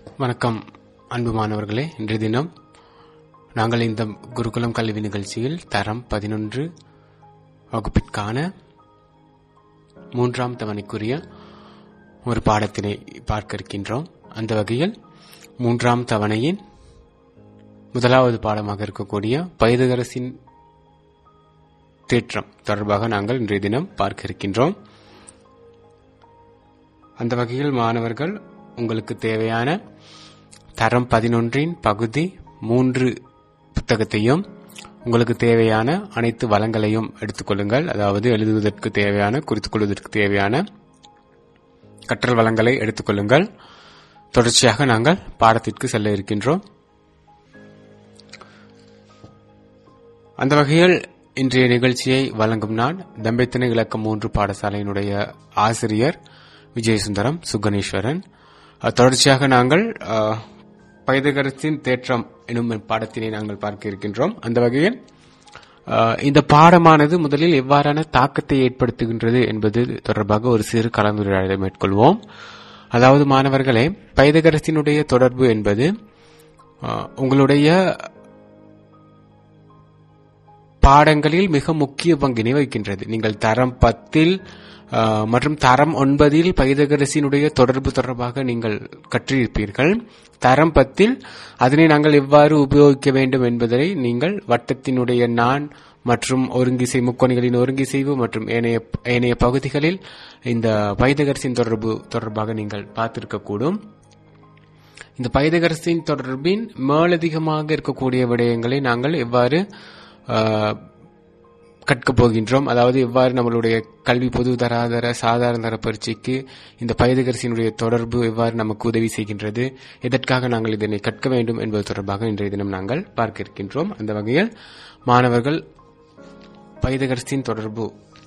வணக்கம் அன்பு மாணவர்களே இன்றைய தினம் நாங்கள் இந்த குருகுலம் கல்வி நிகழ்ச்சியில் தரம் பதினொன்று வகுப்பிற்கான மூன்றாம் தவணைக்குரிய ஒரு பாடத்தினை பார்க்க இருக்கின்றோம் அந்த வகையில் மூன்றாம் தவணையின் முதலாவது பாடமாக இருக்கக்கூடிய பைதகரசின் தேற்றம் தொடர்பாக நாங்கள் இன்றைய தினம் பார்க்க இருக்கின்றோம் அந்த வகையில் மாணவர்கள் உங்களுக்கு தேவையான தரம் பதினொன்றின் பகுதி மூன்று புத்தகத்தையும் உங்களுக்கு தேவையான அனைத்து வளங்களையும் எடுத்துக்கொள்ளுங்கள் அதாவது எழுதுவதற்கு தேவையான குறித்துக் கொள்வதற்கு தேவையான கற்றல் வளங்களை எடுத்துக்கொள்ளுங்கள் தொடர்ச்சியாக நாங்கள் பாடத்திற்கு செல்ல இருக்கின்றோம் அந்த வகையில் இன்றைய நிகழ்ச்சியை வழங்கும் நான் தம்பைத்தனை இலக்கம் மூன்று பாடசாலையினுடைய ஆசிரியர் விஜயசுந்தரம் சுகணேஸ்வரன் அஹ், தொடர்ச்சியாக நாங்கள் அஹ், பைதகரத்தின் தேற்றம் எனும் பாடத்தினை நாங்கள் பார்க்க இருக்கின்றோம் அந்த வகையில் அஹ், இந்த பாடமானது முதலில் எவ்வாறான தாக்கத்தை ஏற்படுத்துகின்றது என்பது தொடர்பாக ஒரு சிறு கலந்துரையாடலை மேற்கொள்வோம் அதாவது மாணவர்களே பைதகரத்தினுடைய தொடர்பு என்பது அஹ், உங்களுடைய பாடங்களில் மிக முக்கிய பங்கினை வகிக்கின்றது நீங்கள் தரம் பத்தில் அஹ், மற்றும் தரம் ஒன்பதில் பைதகரசினுடைய தொடர்பு தொடர்பாக நீங்கள் கற்றிருப்பீர்கள் தரம் பத்தில் அதனை நாங்கள் எவ்வாறு உபயோகிக்க வேண்டும் என்பதை நீங்கள் வட்டத்தினுடைய நான் மற்றும் ஒருங்கிசை முக்கோணிகளின் ஒருங்கிசைவு மற்றும் ஏனைய ஏனைய பகுதிகளில் இந்த பைதகரசின் தொடர்பு தொடர்பாக நீங்கள் பார்த்திருக்கக்கூடும் இந்த பைதகரசின் தொடர்பின் மேலதிகமாக இருக்கக்கூடிய விடயங்களை நாங்கள் எவ்வாறு ஆஹ், கற்கப் போகின்றோம் அதாவது எவ்வாறு நம்மளுடைய கல்வி பொது தராதர சாதாரண தர பரீட்சைக்கு இந்த பைதகரசியினுடைய தொடர்பு எவ்வாறு நமக்கு உதவி செய்கின்றது எதற்காக நாங்கள் இதனை கற்க வேண்டும் என்பது தொடர்பாக இன்றைய தினம் நாங்கள் பார்க்க இருக்கின்றோம் அந்த வகையில் மாணவர்கள் பைதகரசின் தொடர்பு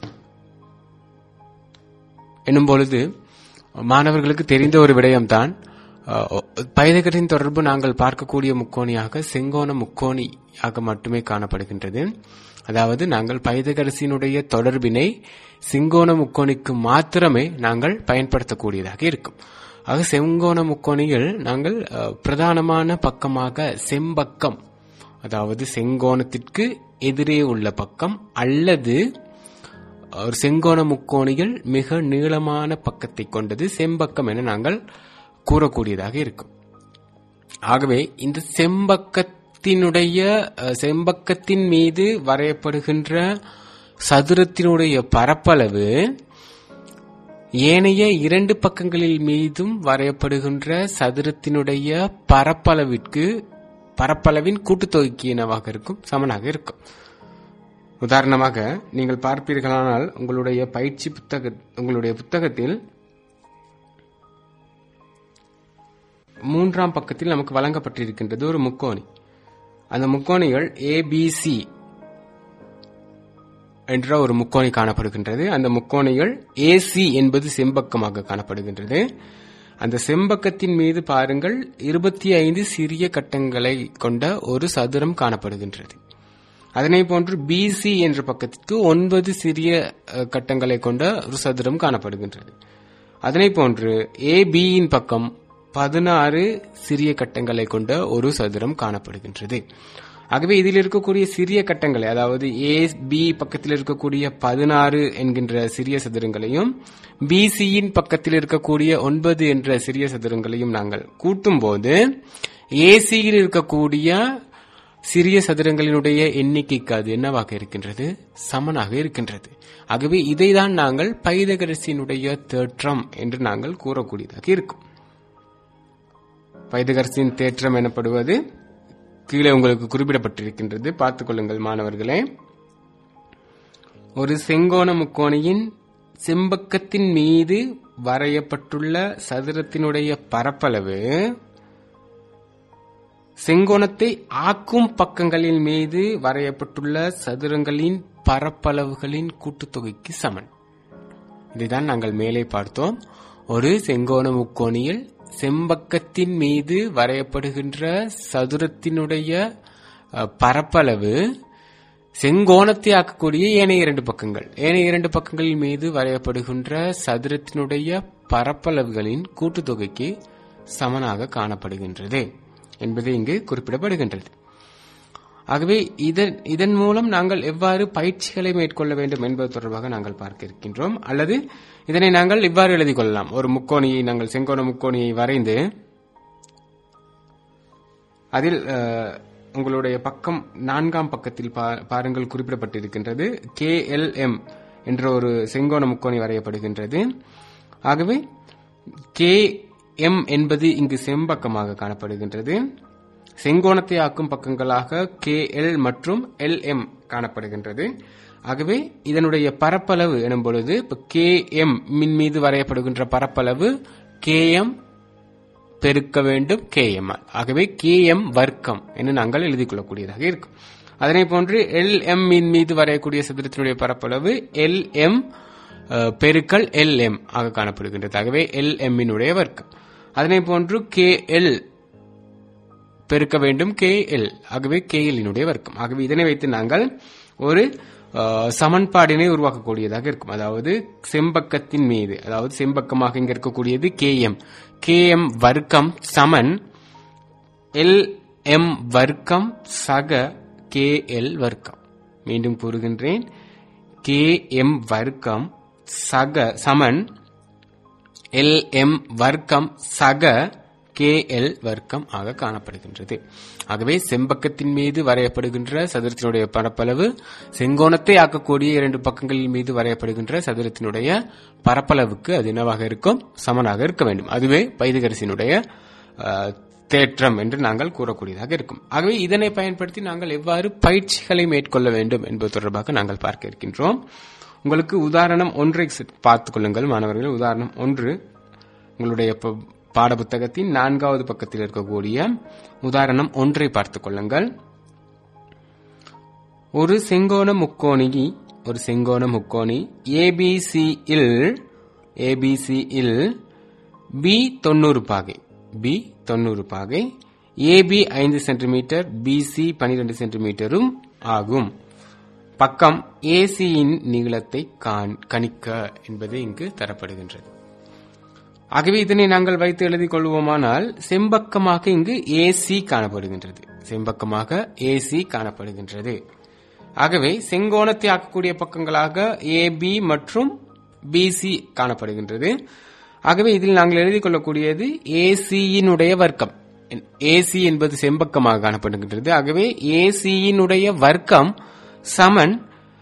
என்னும் பொழுது மாணவர்களுக்கு தெரிந்த ஒரு விடயம்தான் அஹ், பைதகரின் தொடர்பு நாங்கள் பார்க்கக்கூடிய முக்கோணியாக செங்கோண முக்கோணியாக மட்டுமே காணப்படுகின்றது அதாவது நாங்கள் பைதகரசினுடைய தொடர்பினை செங்கோண முக்கோணிக்கு மாத்திரமே நாங்கள் பயன்படுத்தக்கூடியதாக இருக்கும் ஆக செங்கோண முக்கோணியில் நாங்கள் அஹ், பிரதானமான பக்கமாக செம்பக்கம் அதாவது செங்கோணத்திற்கு எதிரே உள்ள பக்கம் அல்லது ஒரு செங்கோண முக்கோணிகள் மிக நீளமான பக்கத்தை கொண்டது செம்பக்கம் என நாங்கள் கூறக்கூடியதாக இருக்கும் ஆகவே இந்த செம்பக்கத்தினுடைய அஹ், செம்பக்கத்தின் மீது வரையப்படுகின்ற சதுரத்தினுடைய பரப்பளவு ஏனைய இரண்டு பக்கங்களில் மீதும் வரையப்படுகின்ற சதுரத்தினுடைய பரப்பளவிற்கு பரப்பளவின் கூட்டுத்தொகைக்கு என்னவாக இருக்கும் சமனாக இருக்கும் உதாரணமாக நீங்கள் பார்ப்பீர்களானால் உங்களுடைய பயிற்சி புத்தக உங்களுடைய புத்தகத்தில் மூன்றாம் பக்கத்தில் நமக்கு வழங்கப்பட்டிருக்கின்றது ஒரு முக்கோணி அந்த முக்கோணிகள் ஏபிசி என்ற ஒரு முக்கோணி காணப்படுகின்றது அந்த முக்கோணிகள் ஏசி என்பது செம்பக்கமாக காணப்படுகின்றது அந்த செம்பக்கத்தின் மீது பாருங்கள் இருபத்தி ஐந்து சிறிய கட்டங்களை கொண்ட ஒரு சதுரம் காணப்படுகின்றது அதனை போன்று பிசி என்ற பக்கத்திற்கு ஒன்பது சிறிய அஹ், கட்டங்களை கொண்ட ஒரு சதுரம் காணப்படுகின்றது அதனை போன்று ஏபியின் பக்கம் பதினாறு சிறிய கட்டங்களை கொண்ட ஒரு சதுரம் காணப்படுகின்றது ஆகவே இதில் இருக்கக்கூடிய சிறிய கட்டங்களை அதாவது ஏ பி பக்கத்தில் இருக்கக்கூடிய பதினாறு என்கின்ற சிறிய சதுரங்களையும் பிசியின் பக்கத்தில் இருக்கக்கூடிய ஒன்பது என்ற சிறிய சதுரங்களையும் நாங்கள் கூட்டும்போது ஏசியில் இருக்கக்கூடிய சிறிய சதுரங்களினுடைய எண்ணிக்கைக்கு அது என்னவாக இருக்கின்றது சமனாக இருக்கின்றது ஆகவே இதைதான் நாங்கள் பைதகரசினுடைய தேற்றம் என்று நாங்கள் கூறக்கூடியதாக இருக்கும் பைதகரசின் தேற்றம் எனப்படுவது கீழே உங்களுக்கு குறிப்பிடப்பட்டிருக்கின்றது பார்த்துக் கொள்ளுங்கள் மாணவர்களே ஒரு செங்கோண முக்கோணியின் செம்பக்கத்தின் மீது வரையப்பட்டுள்ள சதுரத்தினுடைய பரப்பளவு செங்கோணத்தை ஆக்கும் பக்கங்களின் மீது வரையப்பட்டுள்ள சதுரங்களின் பரப்பளவுகளின் கூட்டுத்தொகைக்கு சமன் இதைதான் நாங்கள் மேலே பார்த்தோம் ஒரு செங்கோண முக்கோணியில் செம்பக்கத்தின் மீது வரையப்படுகின்ற சதுரத்தினுடைய அஹ், பரப்பளவு செங்கோணத்தை ஆக்கக்கூடிய ஏனைய இரண்டு பக்கங்கள் ஏனைய இரண்டு பக்கங்களின் மீது வரையப்படுகின்ற சதுரத்தினுடைய பரப்பளவுகளின் கூட்டுத்தொகைக்கு சமனாக காணப்படுகின்றது என்பது இங்கு குறிப்பிடப்படுகின்றது ஆகவே இதன் இதன் மூலம் நாங்கள் எவ்வாறு பயிற்சிகளை மேற்கொள்ள வேண்டும் என்பது தொடர்பாக நாங்கள் பார்க்க இருக்கின்றோம் அல்லது இதனை நாங்கள் இவ்வாறு எழுதிக் கொள்ளலாம் ஒரு முக்கோணியை நாங்கள் செங்கோண முக்கோணியை வரைந்து அதில் அஹ், உங்களுடைய பக்கம் நான்காம் பக்கத்தில் பா- பாருங்கள் குறிப்பிடப்பட்டிருக்கின்றது கேஎல்எம் என்ற ஒரு செங்கோண முக்கோணி வரையப்படுகின்றது ஆகவே கே எம் என்பது இங்கு செம்பக்கமாக காணப்படுகின்றது செங்கோணத்தை ஆக்கும் பக்கங்களாக கே எல் மற்றும் எல் எம் காணப்படுகின்றது ஆகவே இதனுடைய பரப்பளவு எனும் பொழுது கே எம் மின் மீது வரையப்படுகின்ற பரப்பளவு கே எம் பெருக்க வேண்டும் கேஎம் ஆகவே கேஎம் வர்க்கம் என்று நாங்கள் எழுதிக் கொள்ளக்கூடியதாக இருக்கும் அதனை போன்று எல் எம் இன் மீது வரையக்கூடிய சதுரத்தினுடைய பரப்பளவு எல் எம் பெருக்கல் எல் எம் ஆக காணப்படுகின்றது ஆகவே எல் எம்மினுடைய வர்க்கம் அதனை போன்று கே எல் பெருக்க வேண்டும் கே எல் ஆகவே கே எல்லினுடைய வர்க்கம் ஆகவே இதனை வைத்து நாங்கள் ஒரு அஹ், சமன்பாடினை உருவாக்கக்கூடியதாக இருக்கும் அதாவது செம்பக்கத்தின் மீது அதாவது செம்பக்கமாக இங்க இருக்கக்கூடியது கே எம் கே எம் வர்க்கம் சமன் எல் எம் வர்க்கம் சக கே எல் வர்க்கம் மீண்டும் கூறுகின்றேன் கே எம் வர்க்கம் சக சமன் எல் எம் வர்க்கம் சக கே எல் வர்க்கம் ஆக காணப்படுகின்றது ஆகவே செம்பக்கத்தின் மீது வரையப்படுகின்ற சதுரத்தினுடைய பரப்பளவு செங்கோணத்தை ஆக்கக்கூடிய இரண்டு பக்கங்களின் மீது வரையப்படுகின்ற சதுரத்தினுடைய பரப்பளவுக்கு அது என்னவாக இருக்கும் சமனாக இருக்க வேண்டும் அதுவே பைதகரிசினுடைய அஹ், தேற்றம் என்று நாங்கள் கூறக்கூடியதாக இருக்கும் ஆகவே இதனை பயன்படுத்தி நாங்கள் எவ்வாறு பயிற்சிகளை மேற்கொள்ள வேண்டும் என்பது தொடர்பாக நாங்கள் பார்க்க இருக்கின்றோம் உங்களுக்கு உதாரணம் ஒன்றை செ- பார்த்துக் கொள்ளுங்கள் மாணவர்கள் உதாரணம் ஒன்று உங்களுடைய ப- பாடப்புத்தகத்தின் நான்காவது பக்கத்தில் இருக்கக்கூடிய உதாரணம் ஒன்றை பார்த்துக் கொள்ளுங்கள் ஒரு செங்கோண முக்கோணி ஒரு செங்கோண முக்கோணி ஏபிசி இல் ஏபிசி இல் பி தொண்ணூறு பாகை பி தொண்ணூறு பாகை ஏபி ஐந்து சென்டிமீட்டர் பிசி பனிரெண்டு சென்டிமீட்டரும் ஆகும் பக்கம் ஏசியின் நீளத்தை காண்- கணிக்க என்பது இங்கு தரப்படுகின்றது ஆகவே இதனை நாங்கள் வைத்து எழுதிக் கொள்வோமானால் செம்பக்கமாக இங்கு ஏசி காணப்படுகின்றது செம்பக்கமாக ஏசி காணப்படுகின்றது ஆகவே செங்கோணத்தை ஆக்கக்கூடிய பக்கங்களாக ஏபி மற்றும் பிசி காணப்படுகின்றது ஆகவே இதில் நாங்கள் எழுதிக் கொள்ளக்கூடியது ஏசியினுடைய வர்க்கம் ஏசி என்பது செம்பக்கமாக காணப்படுகின்றது ஆகவே ஏசியினுடைய வர்க்கம் சமன்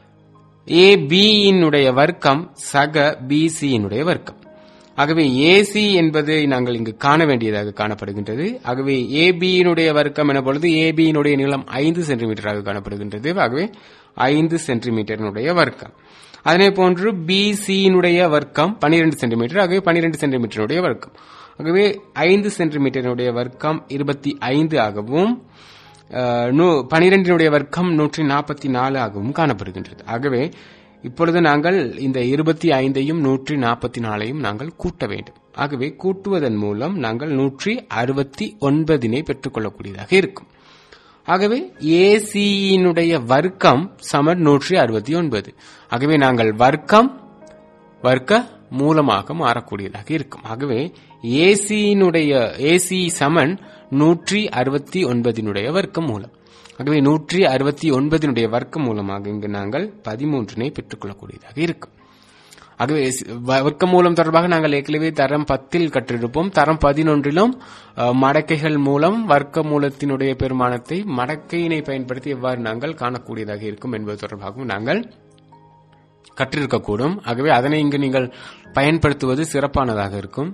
ஏபியினுடைய வர்க்கம் சக பிசியினுடைய வர்க்கம் ஆகவே ஏசி என்பதை நாங்கள் இங்கு காண வேண்டியதாக காணப்படுகின்றது ஆகவே ஏபியினுடைய வர்க்கம் என பொழுது ஏபியினுடைய நீளம் ஐந்து சென்டிமீட்டராக காணப்படுகின்றது ஆகவே ஐந்து சென்டிமீட்டரினுடைய வர்க்கம் அதே போன்று பிசியினுடைய வர்க்கம் பனிரெண்டு சென்டிமீட்டர் ஆகவே பனிரெண்டு சென்டிமீட்டருடைய வர்க்கம் ஆகவே ஐந்து சென்டிமீட்டரினுடைய வர்க்கம் இருபத்தி ஐந்து ஆகவும் அஹ், நூ- பனிரெண்டினுடைய வர்க்கம் நூற்றி நாற்பத்தி நாலு ஆகவும் காணப்படுகின்றது ஆகவே இப்பொழுது நாங்கள் இந்த இருபத்தி ஐந்தையும் நூற்றி நாற்பத்தி நாலையும் நாங்கள் கூட்ட வேண்டும் ஆகவே கூட்டுவதன் மூலம் நாங்கள் நூற்றி அறுபத்தி ஒன்பதினை பெற்றுக்கொள்ளக்கூடியதாக இருக்கும் ஆகவே ஏசியினுடைய வர்க்கம் சமர் நூற்றி அறுபத்தி ஒன்பது ஆகவே நாங்கள் வர்க்கம் வர்க்க மூலமாக மாறக்கூடியதாக இருக்கும் ஆகவே ஏசியினுடைய ஏசி சமன் நூற்றி அறுபத்தி ஒன்பதினுடைய வர்க்க மூலம் ஆகவே நூற்றி அறுபத்தி ஒன்பதினுடைய வர்க்க மூலமாக இங்கு நாங்கள் பதிமூன்றினை பெற்றுக்கொள்ளக்கூடியதாக இருக்கும் ஆகவே ஸ்- வ- வர்க்க மூலம் தொடர்பாக நாங்கள் ஏற்கனவே தரம் பத்தில் கற்றிருப்போம் தரம் பதினொன்றிலும் அஹ், மடக்கைகள் மூலம் வர்க்க மூலத்தினுடைய பெருமானத்தை மடக்கையினை பயன்படுத்தி எவ்வாறு நாங்கள் காணக்கூடியதாக இருக்கும் என்பது தொடர்பாகவும் நாங்கள் கற்றிருக்கக்கூடும் ஆகவே அதனை இங்கு நீங்கள் பயன்படுத்துவது சிறப்பானதாக இருக்கும்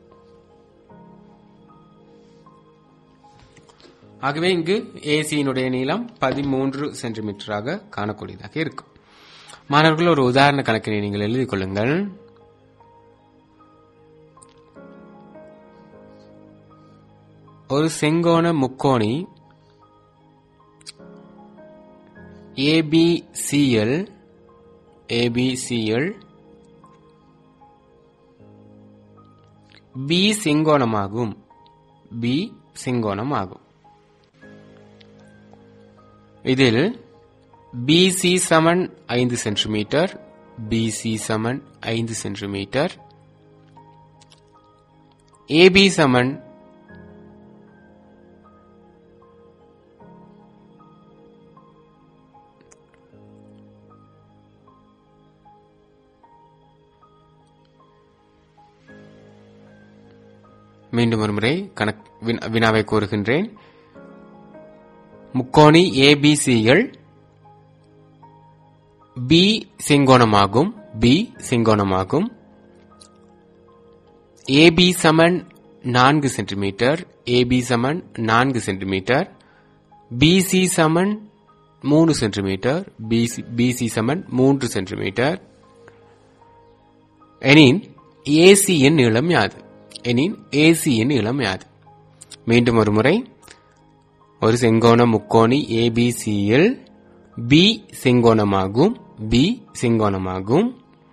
ஆகவே இங்கு ஏசியினுடைய நீளம் பதிமூன்று சென்டிமீட்டராக காணக்கூடியதாக இருக்கும் மாணவர்கள் ஒரு உதாரண கணக்கினை நீங்கள் எழுதிக் கொள்ளுங்கள் ஒரு செங்கோண முக்கோணி ஏபிசிஎல் ஏபிசிஎல் பி செங்கோணமாகும் பி செங்கோணமாகும் இதில் பிசி சமன் ஐந்து சென்டிமீட்டர் பிசி சமன் ஐந்து சென்டிமீட்டர் ஏபி சமன் மீண்டும் ஒரு முறை கணக் வினா- வினாவை கூறுகின்றேன் முக்கோணி ஏபிசிகள் பி செங்கோணமாகும் பி செங்கோணமாகும் ஏபி சமன் நான்கு சென்டிமீட்டர் ஏபி சமன் நான்கு சென்டிமீட்டர் பிசி சமன் மூணு சென்டிமீட்டர் பிசி பிசி சமன் மூன்று சென்டிமீட்டர் எனின் ஏசியின் நீளம் யாது எனின் ஏசியின் நீளம் யாது மீண்டும் ஒரு முறை ஒரு செங்கோண முக்கோணி ஏபிசியில் பி செங்கோணமாகும் பி செங்கோணமாகும்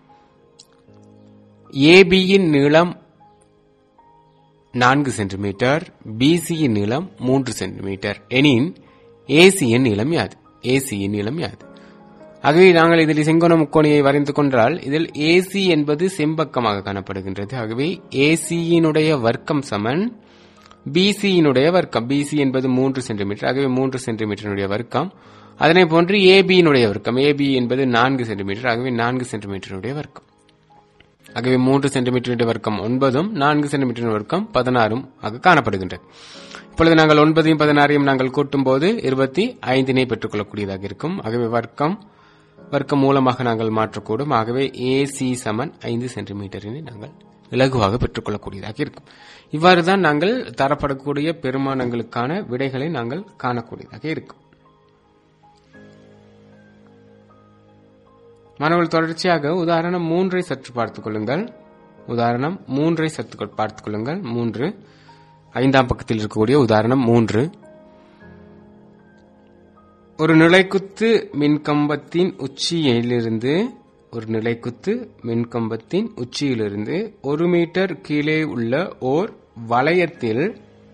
ஏபியின் நீளம் நான்கு சென்டிமீட்டர் பிசியின் நீளம் மூன்று சென்டிமீட்டர் எனின் ஏசியின் நீளம் யாது ஏசியின் நீளம் யாது ஆகவே நாங்கள் இதில் செங்கோண முக்கோணியை வரைந்து கொண்டால் இதில் ஏசி என்பது செம்பக்கமாக காணப்படுகின்றது ஆகவே ஏசியினுடைய வர்க்கம் சமன் பிசியினுடைய வர்க்கம் பிசி என்பது மூன்று சென்டிமீட்டர் ஆகவே மூன்று சென்டிமீட்டருடைய வர்க்கம் அதனை போன்று ஏபியினுடைய வர்க்கம் ஏபி என்பது நான்கு சென்டிமீட்டர் ஆகவே நான்கு சென்டிமீட்டருடைய வர்க்கம் ஆகவே மூன்று சென்டிமீட்டருடைய வர்க்கம் ஒன்பதும் நான்கு சென்டிமீட்டர் வர்க்கம் பதினாறும் ஆக காணப்படுகின்றது இப்பொழுது நாங்கள் ஒன்பதையும் பதினாறையும் நாங்கள் கூட்டும் போது இருபத்தி ஐந்தினை பெற்றுக்கொள்ளக்கூடியதாக இருக்கும் ஆகவே வர்க்கம் வர்க்கம் மூலமாக நாங்கள் மாற்றக்கூடும் ஆகவே ஏசி சமன் ஐந்து சென்டிமீட்டரினை நாங்கள் இலகுவாக பெற்றுக்கொள்ளக்கூடியதாக இருக்கும் இவ்வாறு தான் நாங்கள் தரப்படக்கூடிய பெருமானங்களுக்கான விடைகளை நாங்கள் காணக்கூடியதாக இருக்கும் மாணவர்கள் தொடர்ச்சியாக உதாரணம் மூன்றை சற்று பார்த்துக் கொள்ளுங்கள் உதாரணம் மூன்றை சற்று பார்த்துக் கொள்ளுங்கள் மூன்று ஐந்தாம் பக்கத்தில் இருக்கக்கூடிய உதாரணம் மூன்று ஒரு நிலைக்குத்து மின்கம்பத்தின் உச்சியிலிருந்து ஒரு நிலைக்குத்து மின்கம்பத்தின் உச்சியிலிருந்து ஒரு மீட்டர் கீழே உள்ள ஓர் வளையத்தில்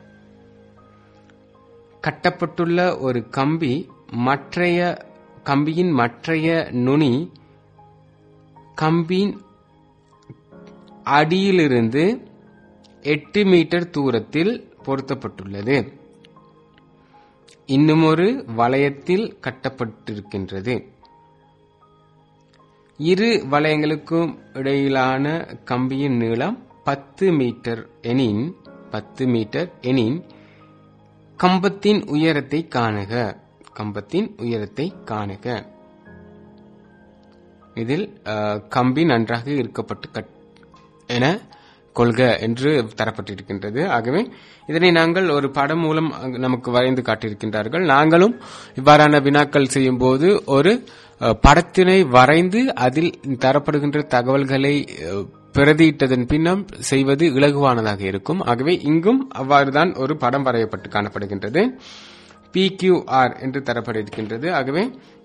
கட்டப்பட்டுள்ள ஒரு கம்பி மற்றைய கம்பியின் மற்றைய நுனி கம்பியின் அடியிலிருந்து எட்டு மீட்டர் தூரத்தில் பொருத்தப்பட்டுள்ளது இன்னுமொரு வளையத்தில் கட்டப்பட்டிருக்கின்றது இரு வளையங்களுக்கும் இடையிலான கம்பியின் நீளம் பத்து மீட்டர் எனின் பத்து மீட்டர் எனின் கம்பத்தின் உயரத்தை காணுக கம்பத்தின் உயரத்தை காணுக இதில் அஹ், கம்பி நன்றாக இருக்கப்பட்டு கட் என கொள்க என்று தரப்பட்டிருக்கின்றது ஆகவே இதனை நாங்கள் ஒரு படம் மூலம் அங்கு நமக்கு வரைந்து காட்டியிருக்கின்றார்கள் நாங்களும் இவ்வாறான வினாக்கள் செய்யும் போது ஒரு அஹ், படத்தினை வரைந்து அதில் தரப்படுகின்ற தகவல்களை அஹ், பிரதியிட்டதன் பின்னம் செய்வது இலகுவானதாக இருக்கும் ஆகவே இங்கும் அவ்வாறுதான் ஒரு படம் வரையப்பட்டு காணப்படுகின்றது PQR என்று தரப்பட்டிருக்கின்றது ஆகவே